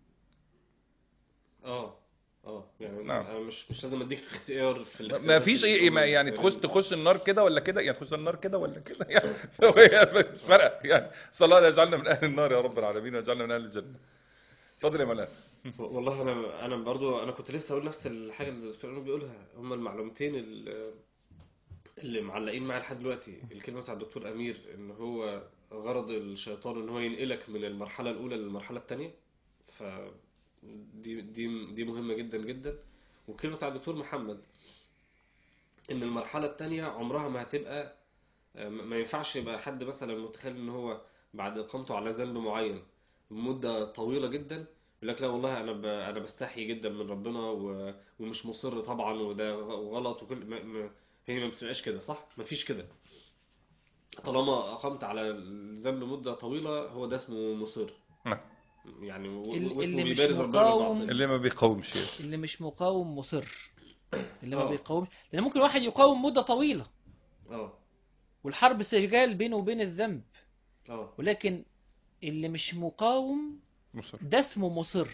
اه اه يعني نعم. انا مش مش لازم اديك اختيار في ما الاختيارات فيش اللي ايه هم ما يعني تخش بيسألوني. تخش النار كده ولا كده يعني تخش النار كده ولا كده يعني هي مش فارقه يعني صلى الله عليه يجعلنا من اهل النار يا رب العالمين ويجعلنا من اهل الجنه اتفضل يا مولانا والله انا انا برضو انا كنت لسه اقول نفس الحاجه اللي الدكتور أنور بيقولها هما المعلومتين اللي, اللي معلقين معايا لحد دلوقتي الكلمه بتاع الدكتور امير ان هو غرض الشيطان ان هو ينقلك من المرحله الاولى للمرحله الثانيه ف دي دي دي مهمه جدا جدا والكلمه بتاع الدكتور محمد ان المرحله الثانيه عمرها ما هتبقى ما ينفعش يبقى حد مثلا متخيل ان هو بعد اقامته على ذنب معين مده طويله جدا يقول لك لا والله انا ب... انا بستحي جدا من ربنا و... ومش مصر طبعا وده غ- غلط وكل ما... ما... هي ما بتبقاش كده صح مفيش كده طالما اقمت على الذنب مده طويله هو ده اسمه مصر نعم. يعني و... ال- واسمه اللي مش بيبارز ربنا مقاوم- بالمعصيه اللي ما بيقاومش يعني. اللي مش مقاوم مصر اللي ما آه. بيقاومش لان ممكن واحد يقاوم مدة طويلة اه والحرب سجال بينه وبين الذنب اه ولكن اللي مش مقاوم مصر ده اسمه مصر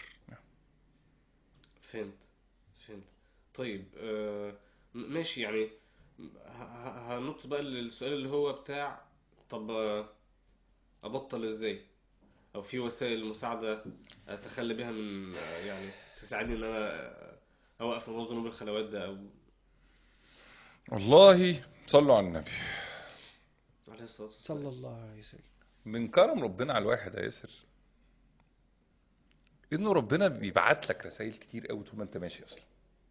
فهمت فهمت طيب آه م- ماشي يعني ه- ه- هنط بقى للسؤال اللي هو بتاع طب آه، ابطل ازاي او في وسائل مساعدة اتخلى بها من آه، يعني تساعدني ان انا آه، اوقف موضوع ذنوب الخلوات ده او والله صلوا على النبي عليه الصلاة والسلام صلى الله عليه وسلم من كرم ربنا على الواحد يا ياسر انه ربنا بيبعت لك رسائل كتير قوي طول ما انت ماشي اصلا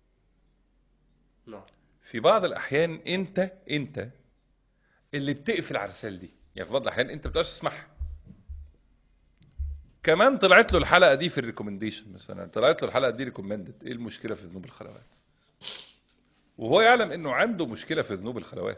نعم في بعض الاحيان انت انت اللي بتقفل على الرسائل دي يعني في بعض الاحيان انت بتبقاش تسمعها كمان طلعت له الحلقه دي في الريكومنديشن مثلا طلعت له الحلقه دي ريكومندد ايه المشكله في ذنوب الخلوات وهو يعلم انه عنده مشكله في ذنوب الخلوات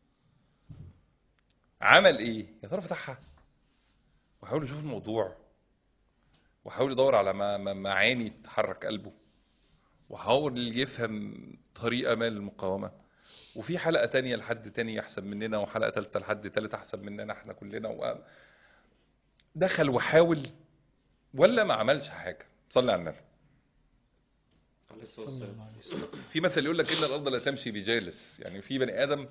عمل ايه يا ترى فتحها وحاول يشوف الموضوع وحاول يدور على ما- ما- معاني تحرك قلبه وحاول يفهم طريقة ما للمقاومة وفي حلقة تانية لحد تاني أحسن مننا وحلقة تالتة لحد تالت أحسن مننا احنا كلنا و... دخل وحاول ولا ما عملش حاجة صلي على النبي عليه الصلاة صلى والسلام الله عليه وسلم في مثل يقول لك ان الارض لا تمشي بجالس يعني في بني ادم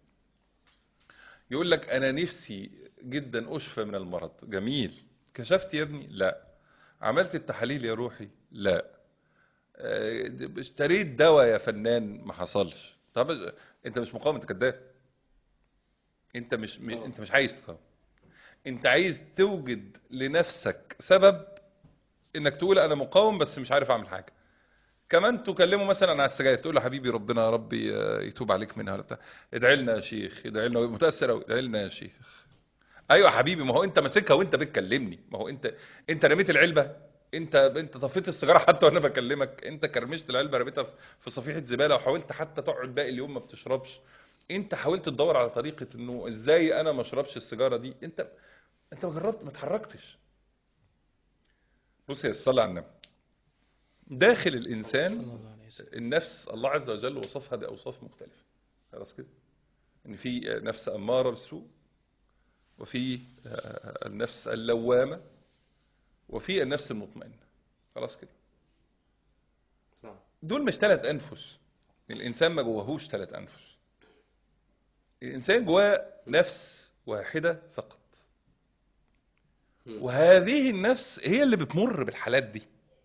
يقول لك انا نفسي جدا اشفى من المرض جميل كشفت يا ابني لا عملت التحاليل يا روحي لا آه، اشتريت دواء يا فنان ما حصلش طب انت مش مقاوم انت كذاب انت مش م... آه. انت مش عايز تقاوم انت عايز توجد لنفسك سبب انك تقول انا مقاوم بس مش عارف اعمل حاجه كمان تكلمه مثلا على السجاير تقول له حبيبي ربنا يا ربي آه، يتوب عليك منها ولا بتاع ادعي لنا يا شيخ ادعي لنا متاثر قوي ادعي لنا يا شيخ ايوه يا حبيبي ما هو انت ماسكها وانت بتكلمني ما هو انت انت رميت العلبه انت انت طفيت السيجاره حتى وانا بكلمك انت كرمشت العلبه رميتها في- في صفيحه زباله وحاولت حتى تقعد باقي اليوم ما بتشربش انت حاولت تدور على طريقه انه ازاي انا ما اشربش السيجاره دي انت انت ما جربت ما اتحركتش بص يا الصلاه على النبي داخل صلى الانسان الله عليه وسلم النفس الله عز وجل وصفها بأوصاف مختلفة خلاص كده ان في نفس أمارة بالسوء وفي آه، النفس اللوامة وفي النفس المطمئنة خلاص كده نعم دول مش ثلاث أنفس الإنسان ما جواهوش ثلاث أنفس الإنسان جواه نفس واحدة فقط مم. وهذه النفس هي اللي بتمر بالحالات دي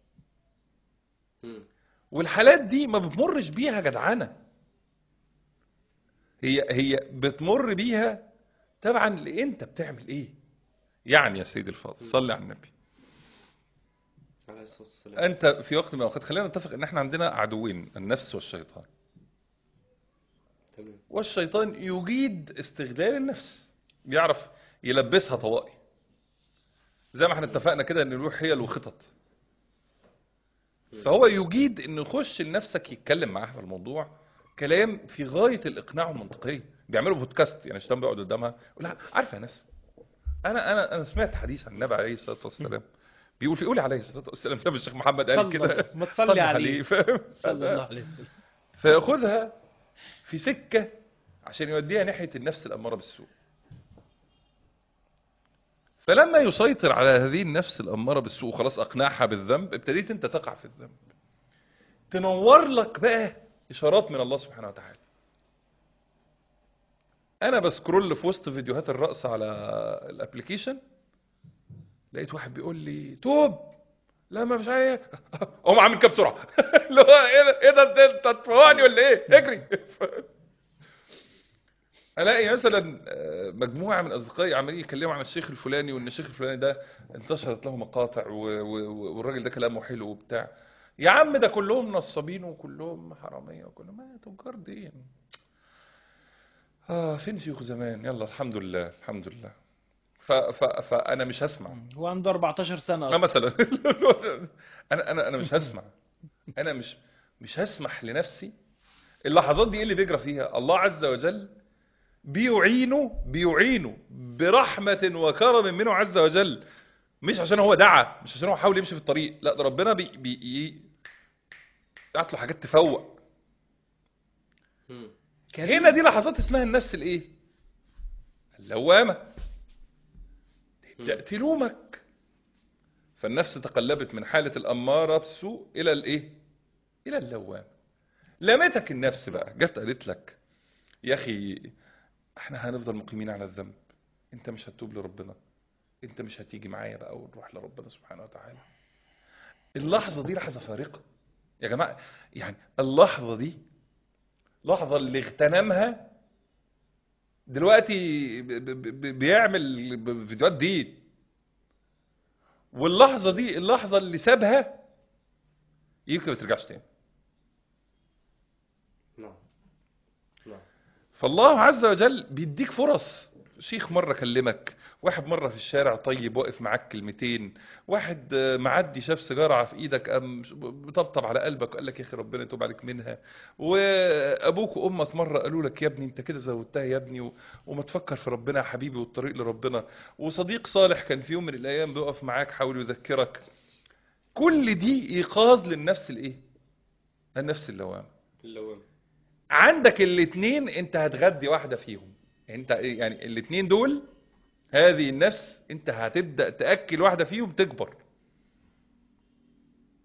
مم. والحالات دي ما بتمرش بيها جدعنة هي هي بتمر بيها تبعا لانت بتعمل ايه يعني يا سيدي الفاضل صلي على النبي عليه الصلاة والسلام انت في وقت من الاوقات خلينا نتفق ان احنا عندنا عدوين النفس والشيطان تمام والشيطان يجيد استغلال النفس بيعرف يلبسها طوائي زي ما احنا اتفقنا كده ان له حيل وخطط فهو يجيد انه يخش لنفسك يتكلم معاها في الموضوع كلام في غايه الاقناع والمنطقيه بيعملوا بودكاست يعني الشيطان بيقعد قدامها يقول لها عارفه يا نفس انا انا انا سمعت حديث عن النبي عليه الصلاه والسلام بيقول في قولي عليه الصلاه والسلام زي ما الشيخ محمد قال صلى كده الله- ما تصلي عليه. فاهم صلى الله عليه وسلم فياخذها في سكة عشان يوديها ناحية النفس الأمارة بالسوء فلما يسيطر على هذه النفس الأمارة بالسوء خلاص أقنعها بالذنب ابتديت أنت تقع في الذنب تنور لك بقى إشارات من الله سبحانه وتعالى أنا بسكرول في وسط فيديوهات الرقص على الابليكيشن لقيت واحد بيقول لي توب لا ما مش عارف اقوم عامل كده بسرعه اللي هو ايه ده ايه ده ده- انت هتفوقني ولا ايه اجري الاقي مثلا آه، مجموعه من اصدقائي عمالين يتكلموا عن الشيخ الفلاني وان الشيخ الفلاني ده انتشرت له مقاطع و- و- والراجل ده كلامه حلو وبتاع يا عم ده كلهم نصابين وكلهم حراميه وكلهم ما تجار دين اه فين شيوخ زمان يلا الحمد لله الحمد لله ف ف فانا مش هسمع هو عنده 14 سنة اه أصلا مثلا انا انا انا مش هسمع انا مش مش هسمح لنفسي اللحظات دي ايه اللي بيجرى فيها الله عز وجل بيعينه بيعينه برحمة وكرم منه عز وجل مش عشان هو دعا مش عشان هو حاول يمشي في الطريق لا ده ربنا بي بي يعطي له حاجات تفوق مم. هنا دي لحظات اسمها النفس الايه اللوامة تأتي تلومك فالنفس تقلبت من حالة الأمارة بالسوء إلى الإيه؟ إلى اللوام لامتك النفس بقى جت قالت لك يا أخي احنا هنفضل مقيمين على الذنب انت مش هتتوب لربنا انت مش هتيجي معايا بقى ونروح لربنا سبحانه وتعالى اللحظة دي لحظة فارقة يا جماعة يعني اللحظة دي لحظة اللي اغتنمها دلوقتي ب- ب- ب- بيعمل ب- فيديوهات دين واللحظة دي اللحظة اللي سابها يمكن ما ترجعش تاني نعم نعم فالله عز وجل بيديك فرص شيخ مرة كلمك واحد مرة في الشارع طيب واقف معاك كلمتين واحد آه، معدي شاف سيجارة في ايدك قام بطبطب على قلبك وقال لك يا اخي ربنا يتوب عليك منها وابوك وامك مرة قالوا لك يا ابني انت كده زودتها يا ابني و- وما تفكر في ربنا يا حبيبي والطريق لربنا وصديق صالح كان في يوم من الايام بيقف معاك حاول يذكرك كل دي ايقاظ للنفس الايه النفس اللوامه اللوام عندك الاثنين انت هتغدي واحدة فيهم انت يعني الاثنين دول هذه النفس انت هتبدأ تأكل واحدة فيهم تكبر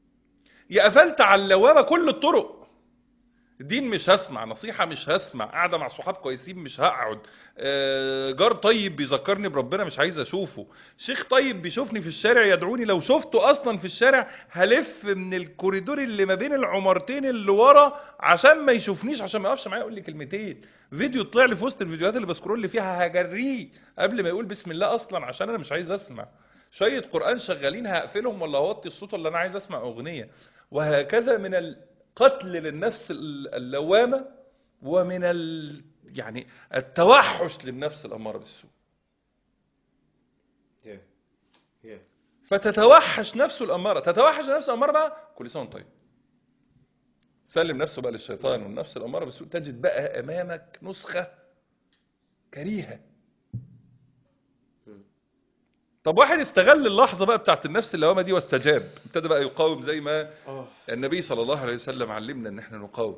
يا قفلت على اللوامه كل الطرق دين مش هسمع نصيحة مش هسمع قاعدة مع صحاب كويسين مش هقعد آه، جار طيب بيذكرني بربنا مش عايز اشوفه شيخ طيب بيشوفني في الشارع يدعوني لو شفته اصلا في الشارع هلف من الكوريدور اللي ما بين العمارتين اللي ورا عشان ما يشوفنيش عشان ما يقفش معايا يقول لي كلمتين فيديو طلع لي في وسط الفيديوهات اللي بسكرول اللي فيها هجريه قبل ما يقول بسم الله اصلا عشان انا مش عايز اسمع شوية قرآن شغالين هقفلهم ولا هوطي الصوت ولا انا عايز اسمع اغنية وهكذا من القتل للنفس اللوامة ومن ال... يعني التوحش للنفس الأمارة بالسوء Yeah. Yeah. فتتوحش نفسه الأمارة تتوحش نفسه الأمارة بقى كل سنة وأنت طيب سلم نفسه بقى للشيطان والنفس الأمارة بالسوء تجد بقى أمامك نسخة كريهة طب واحد استغل اللحظة بقى بتاعت النفس اللوامة دي واستجاب ابتدى بقى يقاوم زي ما اه النبي صلى الله عليه وسلم علمنا ان احنا نقاوم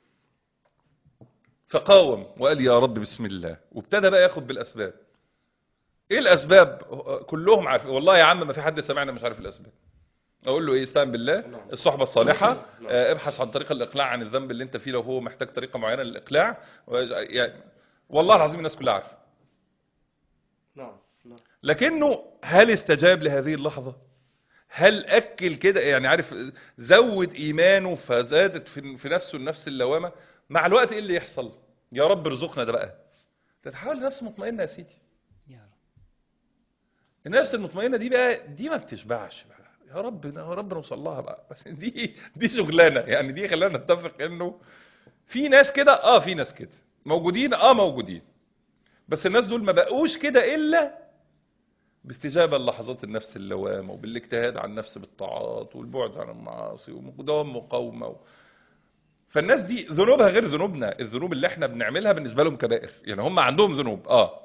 فقاوم وقال يا رب بسم الله وابتدى بقى ياخد بالاسباب ايه الاسباب كلهم عارفين والله يا عم ما في حد سمعنا مش عارف الاسباب اقول له ايه استعن بالله نعم. الصحبه الصالحه نعم. آه، ابحث عن طريقه الاقلاع عن الذنب اللي انت فيه لو هو محتاج طريقه معينه للاقلاع ويج- يعني والله العظيم الناس كلها عارفه نعم نعم لكنه هل استجاب لهذه اللحظة هل أكل كده يعني عارف زود إيمانه فزادت في في نفسه النفس اللوامة مع الوقت إيه اللي يحصل يا رب ارزقنا ده بقى تتحول لنفس مطمئنة يا سيدي يا رب النفس المطمئنة دي بقى دي ما بتشبعش بقى يا رب يا رب نوصل لها بقى بس دي دي شغلانة يعني دي خلينا نتفق انه في ناس كده اه في ناس كده موجودين اه موجودين بس الناس دول ما بقوش كده الا باستجابة للحظات النفس اللوامة وبالاجتهاد عن النفس بالطاعات والبعد عن المعاصي ودوام مقاومة و... فالناس دي ذنوبها غير ذنوبنا الذنوب اللي احنا بنعملها بالنسبة لهم كبائر يعني هم عندهم ذنوب اه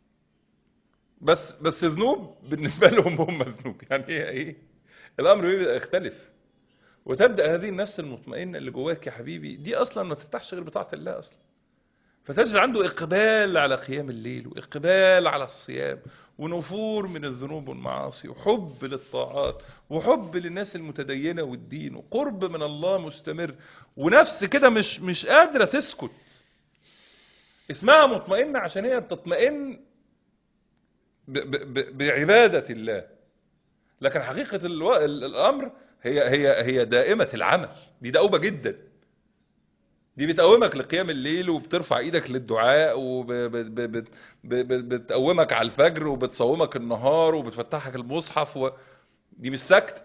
بس بس ذنوب بالنسبة لهم هم ذنوب يعني هي ايه الامر بيبقى يختلف وتبدأ هذه النفس المطمئنة اللي جواك يا حبيبي دي اصلا ما تفتحش غير بطاعة الله اصلا فتجد عنده اقبال على قيام الليل واقبال على الصيام ونفور من الذنوب والمعاصي وحب للطاعات وحب للناس المتدينة والدين وقرب من الله مستمر ونفس كده مش مش قادرة تسكت اسمها مطمئنة عشان هي بتطمئن ب ب ب بعبادة الله لكن حقيقة الو... ال- الأمر هي هي هي دائمة العمل دي دؤوبة جدا دي بتقومك لقيام الليل وبترفع ايدك للدعاء وبتقومك على الفجر وبتصومك النهار وبتفتحك المصحف و... دي مش سكت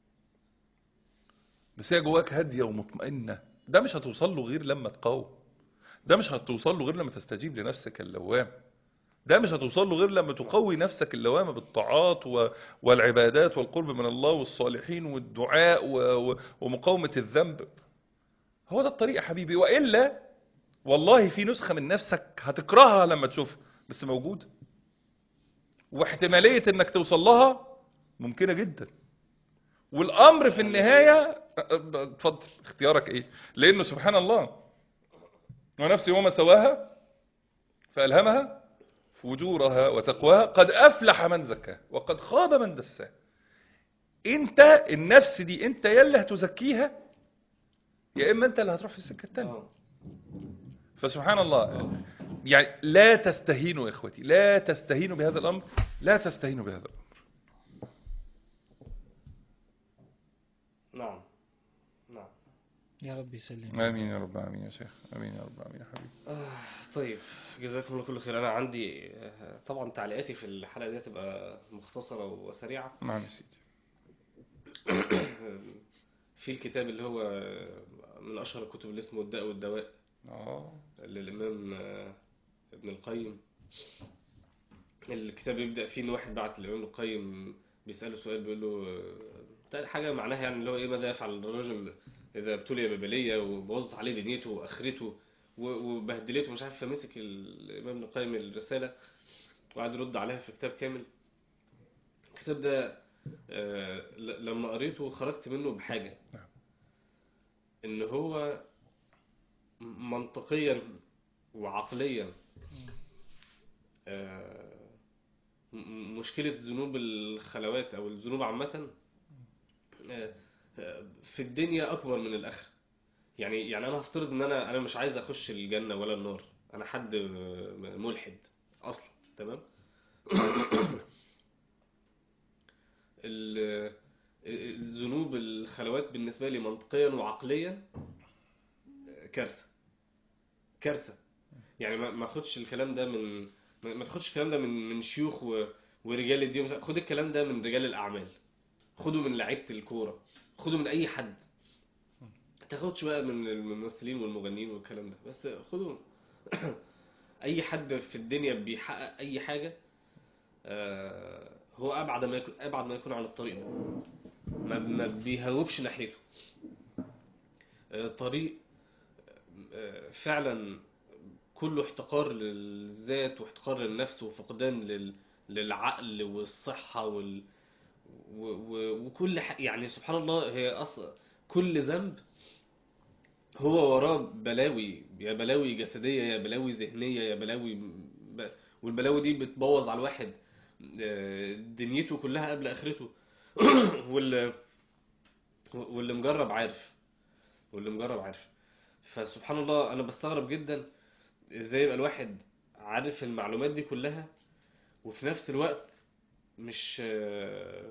بس هي جواك هادية ومطمئنة ده مش هتوصل له غير لما تقاوم ده مش هتوصل له غير لما تستجيب لنفسك اللوام ده مش هتوصل له غير لما تقوي نفسك اللوامة بالطاعات و... والعبادات والقرب من الله والصالحين والدعاء و... و... ومقاومة الذنب هو ده الطريق يا حبيبي وإلا والله في نسخة من نفسك هتكرهها لما تشوفها بس موجودة واحتمالية انك توصل لها ممكنة جدا والامر في النهاية اتفضل اختيارك ايه لانه سبحان الله ونفسي وما سواها فألهمها فجورها وتقواها قد أفلح من زكاها وقد خاب من دساها انت النفس دي انت يلي هتزكيها يا اما انت اللي هتروح في السكه الثانيه اه فسبحان الله يعني لا تستهينوا يا اخوتي لا تستهينوا بهذا الامر لا تستهينوا بهذا الامر نعم نعم يا رب يسلم امين يا رب امين يا شيخ امين يا رب امين يا حبيبي آه طيب جزاكم الله كل خير انا عندي آه، طبعا تعليقاتي في الحلقه دي هتبقى مختصره وسريعه نعم يا سيدي في الكتاب اللي هو من اشهر الكتب اللي اسمه الداء والدواء اه للامام آه، ابن القيم الكتاب يبدا فيه ان واحد بعت للامام القيم بيساله سؤال بيقول له آه، حاجه معناها يعني اللي هو ايه ماذا يفعل الرجل اذا ابتلي ببليه وبوظت عليه دنيته واخرته و- وبهدلته مش عارف فمسك الامام ابن القيم الرساله وقعد يرد عليها في كتاب كامل الكتاب ده آه، ل- لما قريته خرجت منه بحاجه نعم. ان هو منطقيا وعقليا آه، م- مشكلة ذنوب الخلوات أو الذنوب عامة آه، في الدنيا اكبر من الاخره يعني يعني انا هفترض ان انا انا مش عايز اخش الجنه ولا النار انا حد ملحد اصلا تمام ال- الذنوب الخلوات بالنسبه لي منطقيا وعقليا كارثه كارثه يعني ما ما اخدش الكلام ده من ما ما تاخدش الكلام ده من من شيوخ و... ورجال الدين خد الكلام ده من رجال الاعمال خده من لعيبه الكوره خده من اي حد ما تاخدش بقى من الممثلين والمغنيين والكلام ده بس خده اي حد في الدنيا بيحقق اي حاجه آه، هو ابعد ما يكون ابعد ما يكون عن الطريق ده ما ما بيهوبش ناحيته آه، طريق آه، فعلا كله احتقار للذات واحتقار للنفس وفقدان لل... للعقل والصحة وال... و... و... وكل ح... يعني سبحان الله هي أصلا كل ذنب هو وراه بلاوي يا بلاوي جسدية يا بلاوي ذهنية يا بلاوي ب... والبلاوي دي بتبوظ على الواحد آه، دنيته كلها قبل آخرته واللي واللي مجرب عارف واللي مجرب عارف فسبحان الله أنا بستغرب جدا ازاي يبقى الواحد عارف المعلومات دي كلها وفي نفس الوقت مش م-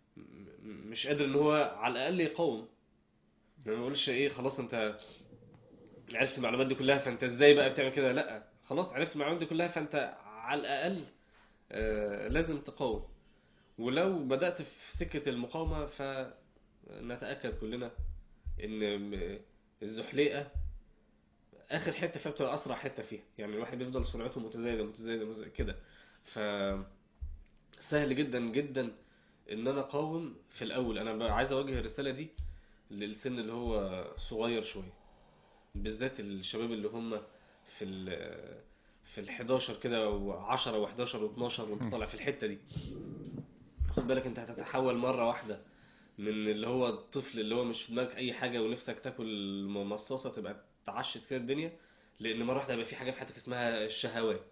مش قادر ان هو على الاقل يقاوم ما بقولش ايه خلاص انت عرفت المعلومات دي كلها فانت ازاي بقى بتعمل كده لا خلاص عرفت المعلومات دي كلها فانت على الاقل آه، لازم تقاوم ولو بدأت في سكة المقاومة فنتأكد كلنا ان م- الزحليقة اخر حته فيها بتبقى اسرع حته فيها يعني الواحد بيفضل سرعته متزايده متزايده متزايدة كده ف سهل جدا جدا ان انا اقاوم في الاول انا بقى عايز اوجه الرساله دي للسن اللي هو صغير شويه بالذات الشباب اللي هم في ال في ال 11 كده و10 و11 و12 وانت طالع في الحته دي خد بالك انت هتتحول مره واحده من اللي هو الطفل اللي هو مش في دماغك اي حاجه ونفسك تاكل مصاصه تبقى تعشت كده الدنيا لان مره واحده هيبقى في حاجه في حياتك اسمها الشهوات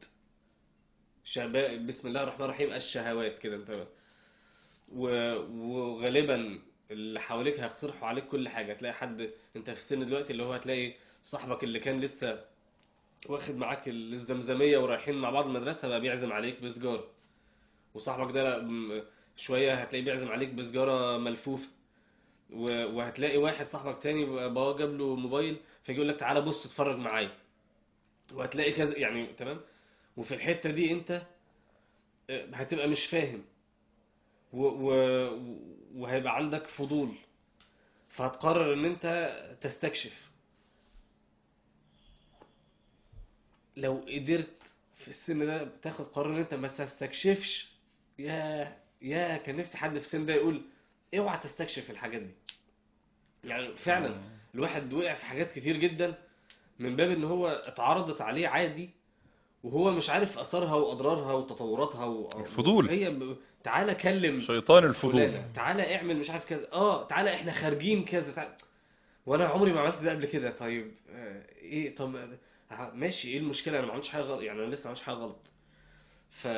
شباب بسم الله الرحمن الرحيم الشهوات كده انت و... وغالبا اللي حواليك هيقترحوا عليك كل حاجه هتلاقي حد انت في السن دلوقتي اللي هو هتلاقي صاحبك اللي كان لسه واخد معاك الزمزميه ورايحين مع بعض المدرسه بقى بيعزم عليك بسجاره وصاحبك ده لا، م- شويه هتلاقيه بيعزم عليك بسجاره ملفوفه و- وهتلاقي واحد صاحبك تاني بابا جاب له موبايل فيجي يقول لك تعالى بص اتفرج معايا وهتلاقي كذا يعني تمام وفي الحته دي انت آه، هتبقى مش فاهم و... و... وهيبقى عندك فضول فهتقرر ان انت تستكشف لو قدرت في السن ده تاخد قرار ان انت ما تستكشفش يا يا كان نفسي حد في السن ده يقول اوعى تستكشف الحاجات دي يعني فعلا الواحد وقع في حاجات كتير جدا من باب ان هو اتعرضت عليه عادي وهو مش عارف اثارها واضرارها وتطوراتها و... الفضول. هي ب... تعالى كلم شيطان الفضول فلانة تعالى اعمل مش عارف كذا اه تعالى احنا خارجين كذا تعالى. وانا عمري ما عملت ده قبل كده طيب آه ايه طب ه- ماشي ايه المشكله انا ما عملتش حاجه غلط يعني انا لسه ما عملتش حاجه غلط ف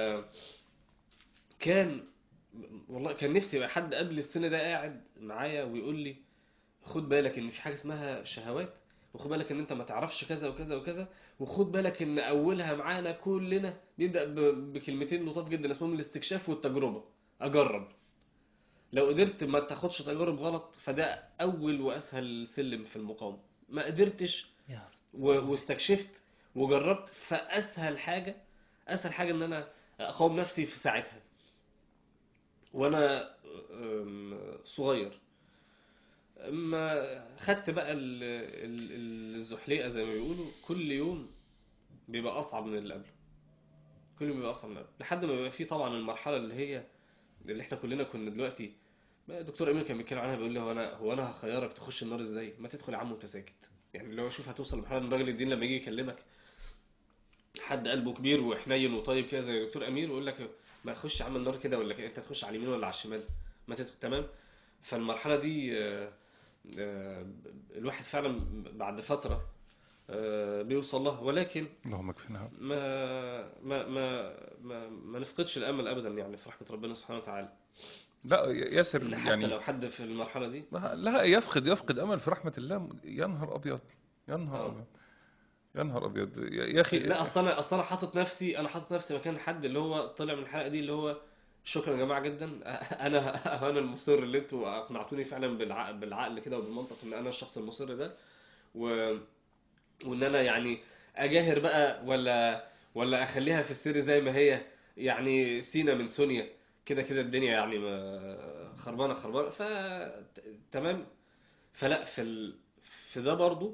كان والله كان نفسي يبقى حد قبل السن ده قاعد معايا ويقول لي خد بالك ان في حاجه اسمها شهوات وخد بالك ان انت ما تعرفش كذا وكذا وكذا وخد بالك ان اولها معانا كلنا بيبدا ب- بكلمتين لطاف جدا اسمهم الاستكشاف والتجربه اجرب لو قدرت ما تاخدش تجارب غلط فده اول واسهل سلم في المقاومه ما قدرتش يا رب. و- واستكشفت وجربت فاسهل حاجه اسهل حاجه ان انا اقاوم نفسي في ساعتها وانا أم، صغير اما خدت بقى ال- ال- ال- الزحليقه زي ما بيقولوا كل يوم بيبقى اصعب من اللي قبله كل يوم بيبقى اصعب من اللي قبله لحد ما بيبقى فيه طبعا المرحله اللي هي اللي احنا كلنا كنا دلوقتي بقى دكتور امين كان بيتكلم عنها بيقول لي هو انا هو انا هخيرك تخش النار ازاي ما تدخل يا عم وانت ساكت يعني اللي هو شوف هتوصل لمرحله ان راجل الدين لما يجي يكلمك حد قلبه كبير وحنين وطيب كده زي دكتور امير ويقول لك ما تخش يا عم النار كده ولا كده انت تخش على اليمين ولا على الشمال ما تدخل تمام فالمرحله دي آه، آه، الواحد فعلا بعد فتره آه، بيوصل لها ولكن اللهم اكفنا ما ما ما ما, ما نفقدش الامل ابدا يعني في رحمه ربنا سبحانه وتعالى لا ياسر إن حتى يعني لو حد في المرحلة دي لا لا، يفقد يفقد امل في رحمه الله يا نهار ابيض يا نهار آه. ابيض يا نهار ابيض يا يا اخي لا اصل انا اصل انا حاطط نفسي انا حاطط نفسي مكان حد اللي هو طلع من الحلقه دي اللي هو شكرا يا جماعه جدا انا انا المصر اللي انتوا اقنعتوني فعلا بالعقل, بالعقل كده وبالمنطق ان انا الشخص المصر ده و... وان انا يعني اجاهر بقى ولا ولا اخليها في السر زي ما هي يعني سينا من سونيا كده كده الدنيا يعني ما خربانه خربانه ف تمام فلا في ال... في ده برضو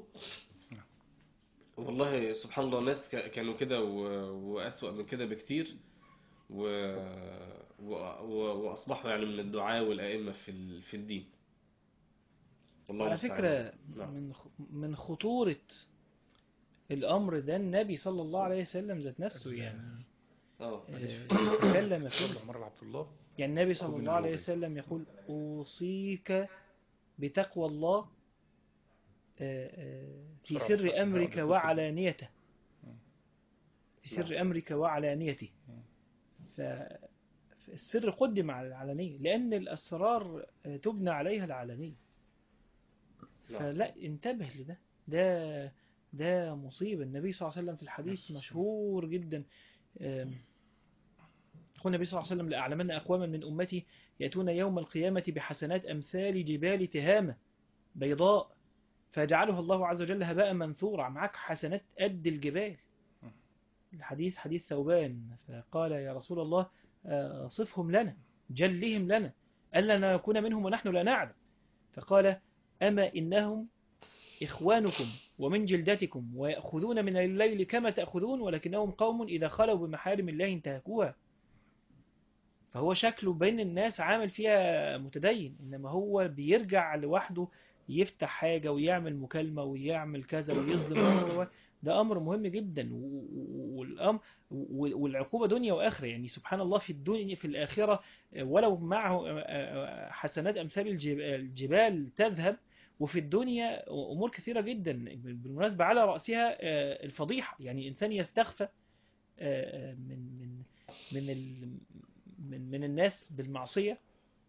والله سبحان الله ناس ك- كانوا كده و- وأسوأ من كده بكتير و... و... و... وأصبحوا يعني من الدعاة والأئمة في ال... في الدين والله على المستعان. فكرة نعم. من خ- من خطورة الأمر ده النبي صلى الله عليه وسلم ذات نفسه يعني اه آه، تكلم فيه عمر عبد الله يعني النبي صلى خذ من الله عليه الوضع. وسلم يقول أوصيك بتقوى الله آه، آه، في بسرعة، سر بسرعة، أمرك بسرعة. وعلانيته في سر أمرك وعلانيته مم. ف- فالسر قدم على العلانية لأن الأسرار آه، تبنى عليها العلانية نعم. فلا انتبه لده ده ده مصيبة النبي صلى الله عليه وسلم في الحديث مشهور جدا آم، يقول النبي صلى الله عليه وسلم لأعلمن أقواما من أمتي يأتون يوم القيامة بحسنات أمثال جبال تهامة بيضاء فيجعلها الله عز وجل هباء منثورا معك حسنات قد الجبال الحديث حديث ثوبان فقال يا رسول الله آه، صفهم لنا جلهم لنا ألا نكون منهم ونحن لا نعلم فقال أما إنهم إخوانكم ومن جلدتكم ويأخذون من الليل كما تأخذون ولكنهم قوم إذا خلوا بمحارم الله انتهكوها فهو شكله بين الناس عامل فيها متدين إنما هو بيرجع لوحده يفتح حاجة ويعمل مكالمة ويعمل كذا ويظلم و- و- ده أمر مهم جدا و- و- والأمر و- والعقوبة دنيا وآخرة يعني سبحان الله في الدنيا في الآخرة ولو معه حسنات أمثال الجب- الجبال تذهب وفي الدنيا أمور كثيرة جدا بالمناسبة على رأسها آه، الفضيحة يعني إنسان يستخفى آه، من من من ال- من من الناس بالمعصية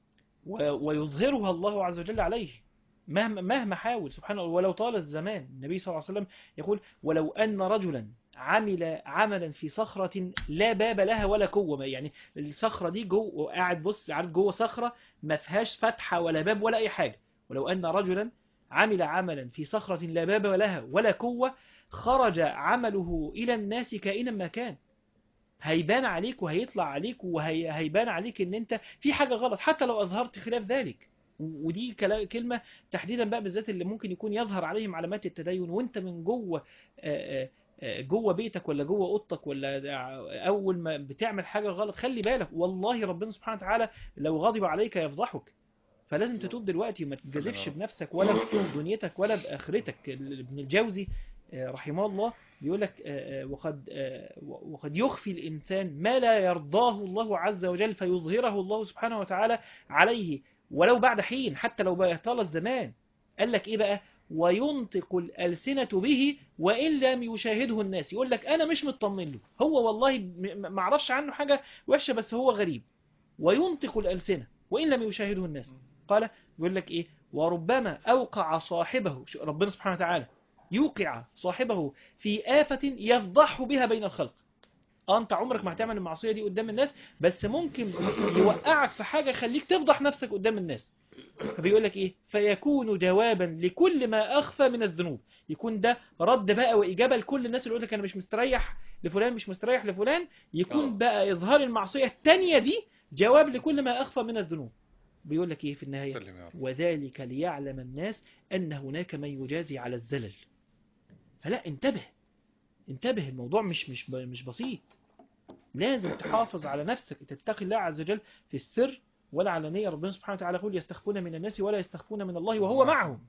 و- ويظهرها الله عز وجل عليه مهما مهما حاول سبحانه ولو طال الزمان النبي صلى الله عليه وسلم يقول ولو أن رجلا عمل عملا في صخرة لا باب لها ولا قوة يعني الصخرة دي جوه قاعد بص عارف جوه صخرة ما فيهاش فتحة ولا باب ولا أي حاجة ولو أن رجلا عمل عملا في صخرة لا باب لها ولا قوة خرج عمله إلى الناس كائنا ما كان هيبان عليك وهيطلع عليك وهيبان عليك ان انت في حاجة غلط حتى لو اظهرت خلاف ذلك و- ودي كلا- كلمة تحديدا بقى بالذات اللي ممكن يكون يظهر عليهم علامات التدين وانت من جوه آه، آه، آه، جوه بيتك ولا جوه اوضتك ولا اول ما بتعمل حاجة غلط خلي بالك والله ربنا سبحانه وتعالى لو غضب عليك يفضحك فلازم تتوب دلوقتي وما تجازفش سلام. بنفسك ولا بدنيتك ولا باخرتك ابن الجوزي آه، رحمه الله بيقول لك آه، آه، وقد آه، وقد يخفي الإنسان ما لا يرضاه الله عز وجل فيظهره الله سبحانه وتعالى عليه ولو بعد حين حتى لو بقى طال الزمان قال لك إيه بقى وينطق الألسنة به وإن لم يشاهده الناس يقول لك أنا مش مطمن له هو والله م- م- معرفش عنه حاجة وحشة بس هو غريب وينطق الألسنة وإن لم يشاهده الناس قال يقول لك إيه وربما أوقع صاحبه شو- ربنا سبحانه وتعالى يوقع صاحبه في آفة يفضحه بها بين الخلق اه انت عمرك ما هتعمل المعصية دي قدام الناس بس ممكن يوقعك في حاجة يخليك تفضح نفسك قدام الناس فبيقول لك ايه فيكون جوابا لكل ما اخفى من الذنوب يكون ده رد بقى واجابه لكل الناس اللي يقول لك انا مش مستريح لفلان مش مستريح لفلان يكون آه. بقى اظهار المعصيه الثانيه دي جواب لكل ما اخفى من الذنوب بيقول لك ايه في النهايه سلم يا رب وذلك ليعلم الناس أن هناك من يجازي على الزلل فلا انتبه انتبه الموضوع مش مش ب- مش بسيط لازم تحافظ على نفسك تتقي الله عز وجل في السر والعلانية ربنا سبحانه وتعالى يقول يستخفون من الناس ولا يستخفون من الله وهو معهم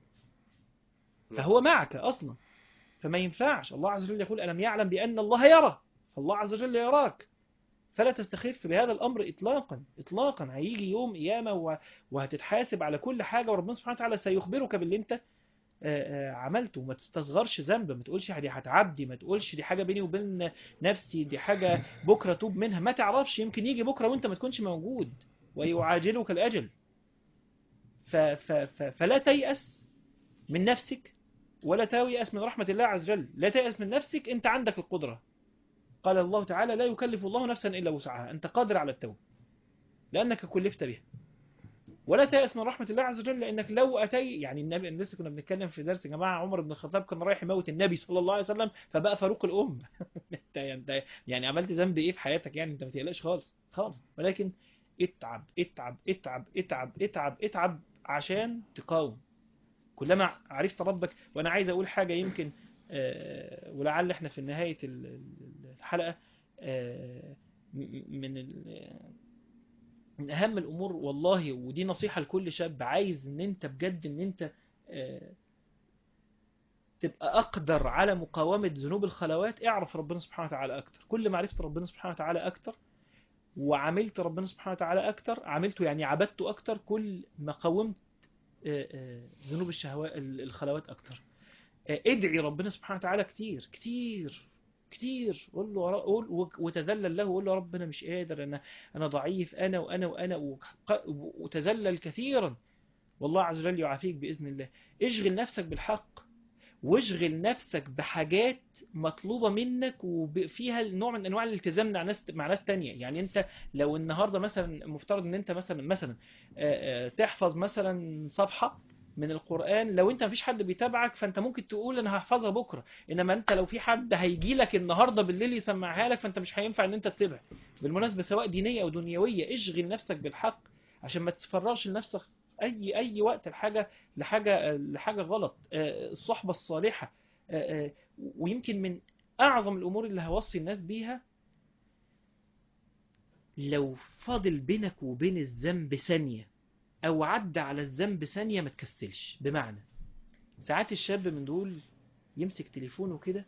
فهو معك أصلا فما ينفعش الله عز وجل يقول ألم يعلم بأن الله يرى فالله عز وجل يراك فلا تستخف بهذا الأمر إطلاقا إطلاقا هيجي يوم قيامة و- وهتتحاسب على كل حاجة وربنا سبحانه وتعالى سيخبرك باللي انت آه، آه، عملته ما تستصغرش ذنب ما تقولش دي هتعدي ما تقولش دي حاجة بيني وبين نفسي دي حاجة بكرة توب منها ما تعرفش يمكن يجي بكرة وانت ما تكونش موجود ويعاجلك الأجل ف ف ف فلا تيأس من نفسك ولا تيأس من رحمة الله عز وجل لا تيأس من نفسك أنت عندك القدرة قال الله تعالى لا يكلف الله نفسا إلا وسعها أنت قادر على التوبة لأنك كلفت بها ولا تيأس من رحمة الله عز وجل لأنك لو أتي يعني النبي لسه كنا بنتكلم في درس يا جماعة عمر بن الخطاب كان رايح يموت النبي صلى الله عليه وسلم فبقى فاروق الأمة انت انت يعني عملت ذنب إيه في حياتك يعني أنت ما تقلقش خالص خالص ولكن اتعب اتعب اتعب اتعب اتعب اتعب عشان تقاوم كلما عرفت ربك وأنا عايز أقول حاجة يمكن آه، ولعل احنا في نهاية ال- ال- الحلقة آه، م- من ال- من اهم الامور والله ودي نصيحة لكل شاب عايز ان انت بجد ان انت آه، تبقى اقدر على مقاومة ذنوب الخلوات اعرف ربنا سبحانه وتعالى اكتر كل ما عرفت ربنا سبحانه وتعالى اكتر وعملت ربنا سبحانه وتعالى اكتر عملته يعني عبدته اكتر كل ما قاومت آه، آه، ذنوب الشهوات الخلوات اكتر آه، ادعي ربنا سبحانه وتعالى كتير كتير كتير قول له قول وتذلل له وقول له يا رب انا مش قادر انا انا ضعيف انا وانا وانا وق- وتذلل كثيرا والله عز وجل يعافيك باذن الله اشغل نفسك بالحق واشغل نفسك بحاجات مطلوبة منك وفيها نوع من انواع الالتزام مع ناس مع ناس تانية يعني انت لو النهارده مثلا مفترض ان انت مثلا مثلا آه، آه، تحفظ مثلا صفحة من القرآن لو انت مفيش حد بيتابعك فانت ممكن تقول انا هحفظها بكرة انما انت لو في حد هيجي لك النهارده بالليل يسمعها لك فانت مش هينفع ان انت تسيبها بالمناسبة سواء دينية او دنيوية اشغل نفسك بالحق عشان ما تفرغش لنفسك اي اي وقت لحاجة لحاجة لحاجة غلط آه، الصحبة الصالحة آه، آه، ويمكن من اعظم الامور اللي هوصي الناس بيها لو فاضل بينك وبين الذنب ثانية او عدى على الذنب ثانية ما تكسلش بمعنى ساعات الشاب من دول يمسك تليفونه كده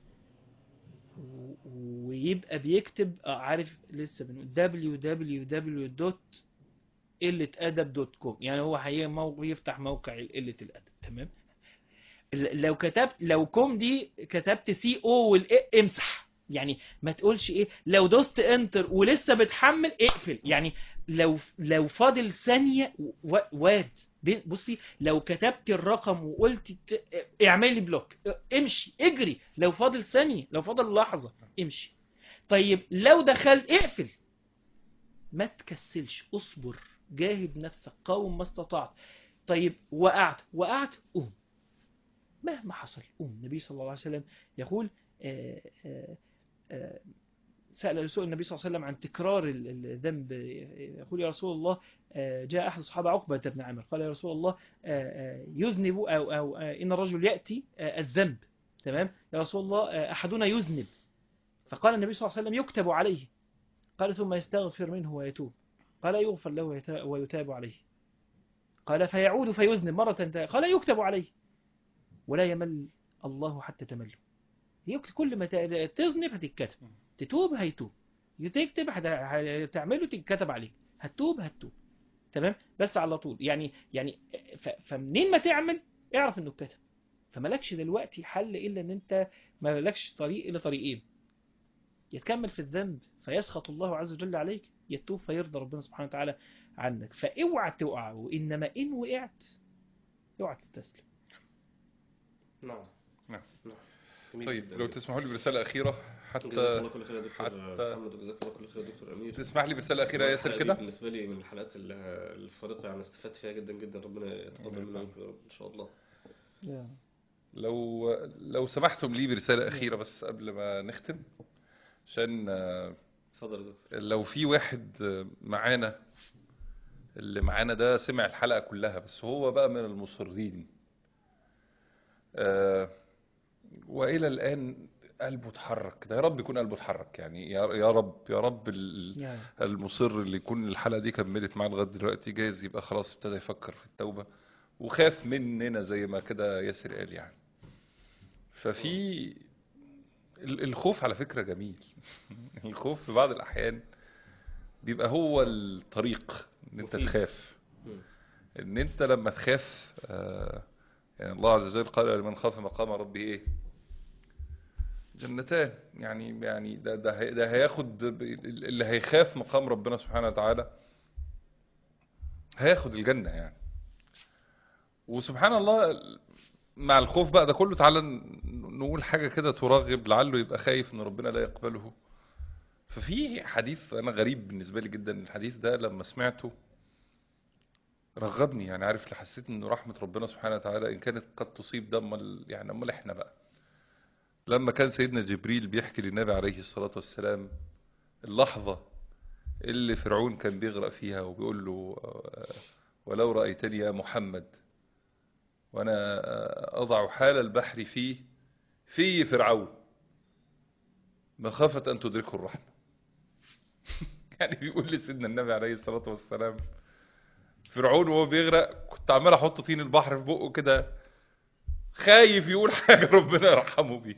و- ويبقى بيكتب آه، عارف لسه بنقول www.قلتادب.com يعني هو هي مو- يفتح موقع قلة الادب تمام ل- لو كتبت لو كوم دي كتبت سي او والاي امسح يعني ما تقولش ايه لو دوست انتر ولسه بتحمل اقفل يعني لو لو فاضل ثانيه و- واد بي- بصي لو كتبت الرقم وقلت ت- اعمل لي بلوك امشي اجري لو فاضل ثانيه لو فاضل لحظه امشي طيب لو دخلت اقفل ما تكسلش اصبر جاهد نفسك قاوم ما استطعت طيب وقعت وقعت قوم مهما حصل قوم النبي صلى الله عليه وسلم يقول آه، آه، آه، سأل سئل النبي صلى الله عليه وسلم عن تكرار ال- الذنب يقول يا رسول الله آه، جاء أحد الصحابة عقبة بن عامر قال يا رسول الله آه، آه، يذنب أو, أو آه، إن الرجل يأتي آه، الذنب تمام يا رسول الله آه، أحدنا يذنب فقال النبي صلى الله عليه وسلم يكتب عليه قال ثم يستغفر منه ويتوب قال يغفر له ويتا- ويتاب عليه قال فيعود فيذنب مرة تانية قال يكتب عليه ولا يمل الله حتى تمله يكتب كل ما ت- تذنب هتتكتب تتوب هيتوب تكتب هت- هتعمله تتكتب عليك هتتوب هتتوب تمام بس على طول يعني يعني ف- فمنين ما تعمل اعرف انه اتكتب فمالكش دلوقتي حل الا ان انت ما لكش طريق الا طريقين يا تكمل في الذنب فيسخط الله عز وجل عليك يا تتوب فيرضى ربنا سبحانه وتعالى عنك فاوعى تقع وانما ان وقعت اوعى تستسلم نعم نعم. جميل طيب جداً. لو تسمحوا لي برسالة أخيرة جزاك حتى الله كل خير يا دكتور حتى- محمد وجزاك الله كل خير يا دكتور امير تسمح لي برسالة أخيرة يا ياسر الحلقة دي كده بالنسبه لي من الحلقات ال- الفارقه يعني استفدت فيها جدا جدا ربنا يتقبل منا ومنكم يا رب ان شاء الله لو لو سمحتم لي برسالة أخيرة بس قبل ما نختم عشان آه، اتفضل يا دكتور لو في واحد آه، معانا اللي معانا ده سمع الحلقة كلها بس هو بقى من المصرين آه، وإلى الآن قلبه اتحرك ده يا رب يكون قلبه اتحرك يعني يا يا رب يا رب ال- يعني المصر اللي يكون الحلقة دي كملت معاه لغاية دلوقتي جايز يبقى خلاص ابتدى يفكر في التوبة وخاف مننا زي ما كده ياسر قال يعني ففي ال- الخوف على فكرة جميل الخوف في بعض الأحيان بيبقى هو الطريق ان انت مفيد. تخاف مم. ان انت لما تخاف آه، يعني الله عز وجل قال لمن خاف مقام ربه ايه جنتان يعني يعني ده ده هي- ده هياخد ب- اللي هيخاف مقام ربنا سبحانه وتعالى هياخد الجنة يعني وسبحان الله مع الخوف بقى ده كله تعالى نقول حاجة كده ترغب لعله يبقى خايف ان ربنا لا يقبله ففي حديث انا غريب بالنسبة لي جدا الحديث ده لما سمعته رغبني يعني عارف حسيت ان رحمة ربنا سبحانه وتعالى ان كانت قد تصيب ده امال يعني امال احنا بقى لما كان سيدنا جبريل بيحكي للنبي عليه الصلاة والسلام اللحظة اللي فرعون كان بيغرق فيها وبيقول له ولو رأيتني يا محمد وانا اضع حال البحر فيه في فرعون مخافة ان تدركه الرحمة يعني بيقول لسيدنا النبي عليه الصلاة والسلام فرعون وهو بيغرق كنت عمال احط طين البحر في بقه كده خايف يقول حاجة ربنا يرحمه بيها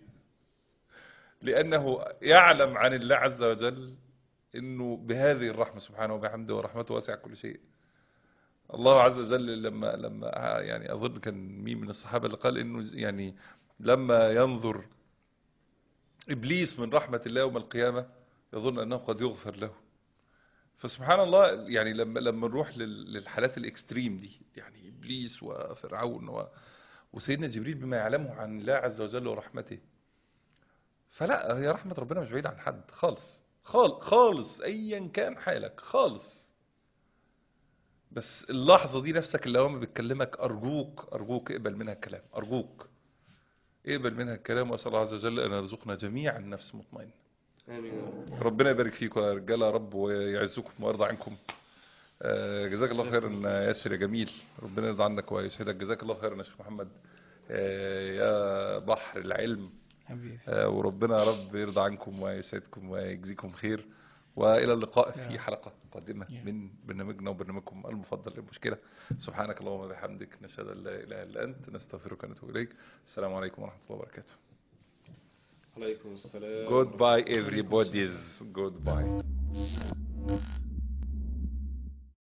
لأنه يعلم عن الله عز وجل انه بهذه الرحمة سبحانه وبحمده ورحمته واسع كل شيء الله عز وجل لما لما يعني اظن كان مين من الصحابه اللي قال انه يعني لما ينظر ابليس من رحمه الله يوم القيامه يظن انه قد يغفر له فسبحان الله يعني لما لما نروح للحالات الاكستريم دي يعني ابليس وفرعون و وسيدنا جبريل بما يعلمه عن الله عز وجل ورحمته فلا هي رحمه ربنا مش بعيده عن حد خالص خالص خالص ايا كان حالك خالص بس اللحظة دي نفسك اللي هو ما بتكلمك أرجوك أرجوك اقبل منها الكلام أرجوك اقبل منها الكلام وأسأل الله عز وجل أن يرزقنا جميعا نفس مطمئنة آمين ربنا يبارك فيكم يا رجالة يا رب ويعزكم ويرضى عنكم آه جزاك الله خيرا يا ياسر يا جميل ربنا يرضى عنك ويسعدك جزاك الله خيرا يا شيخ محمد آه يا بحر العلم حبيبي آه وربنا يا رب يرضى عنكم ويسعدكم ويجزيكم خير والى اللقاء في حلقه قادمه من برنامجنا وبرنامجكم المفضل المشكله سبحانك اللهم وبحمدك نشهد ان لا اله الا انت نستغفرك ونتوب اليك السلام عليكم ورحمه الله وبركاته عليكم السلام goodbye everybody goodbye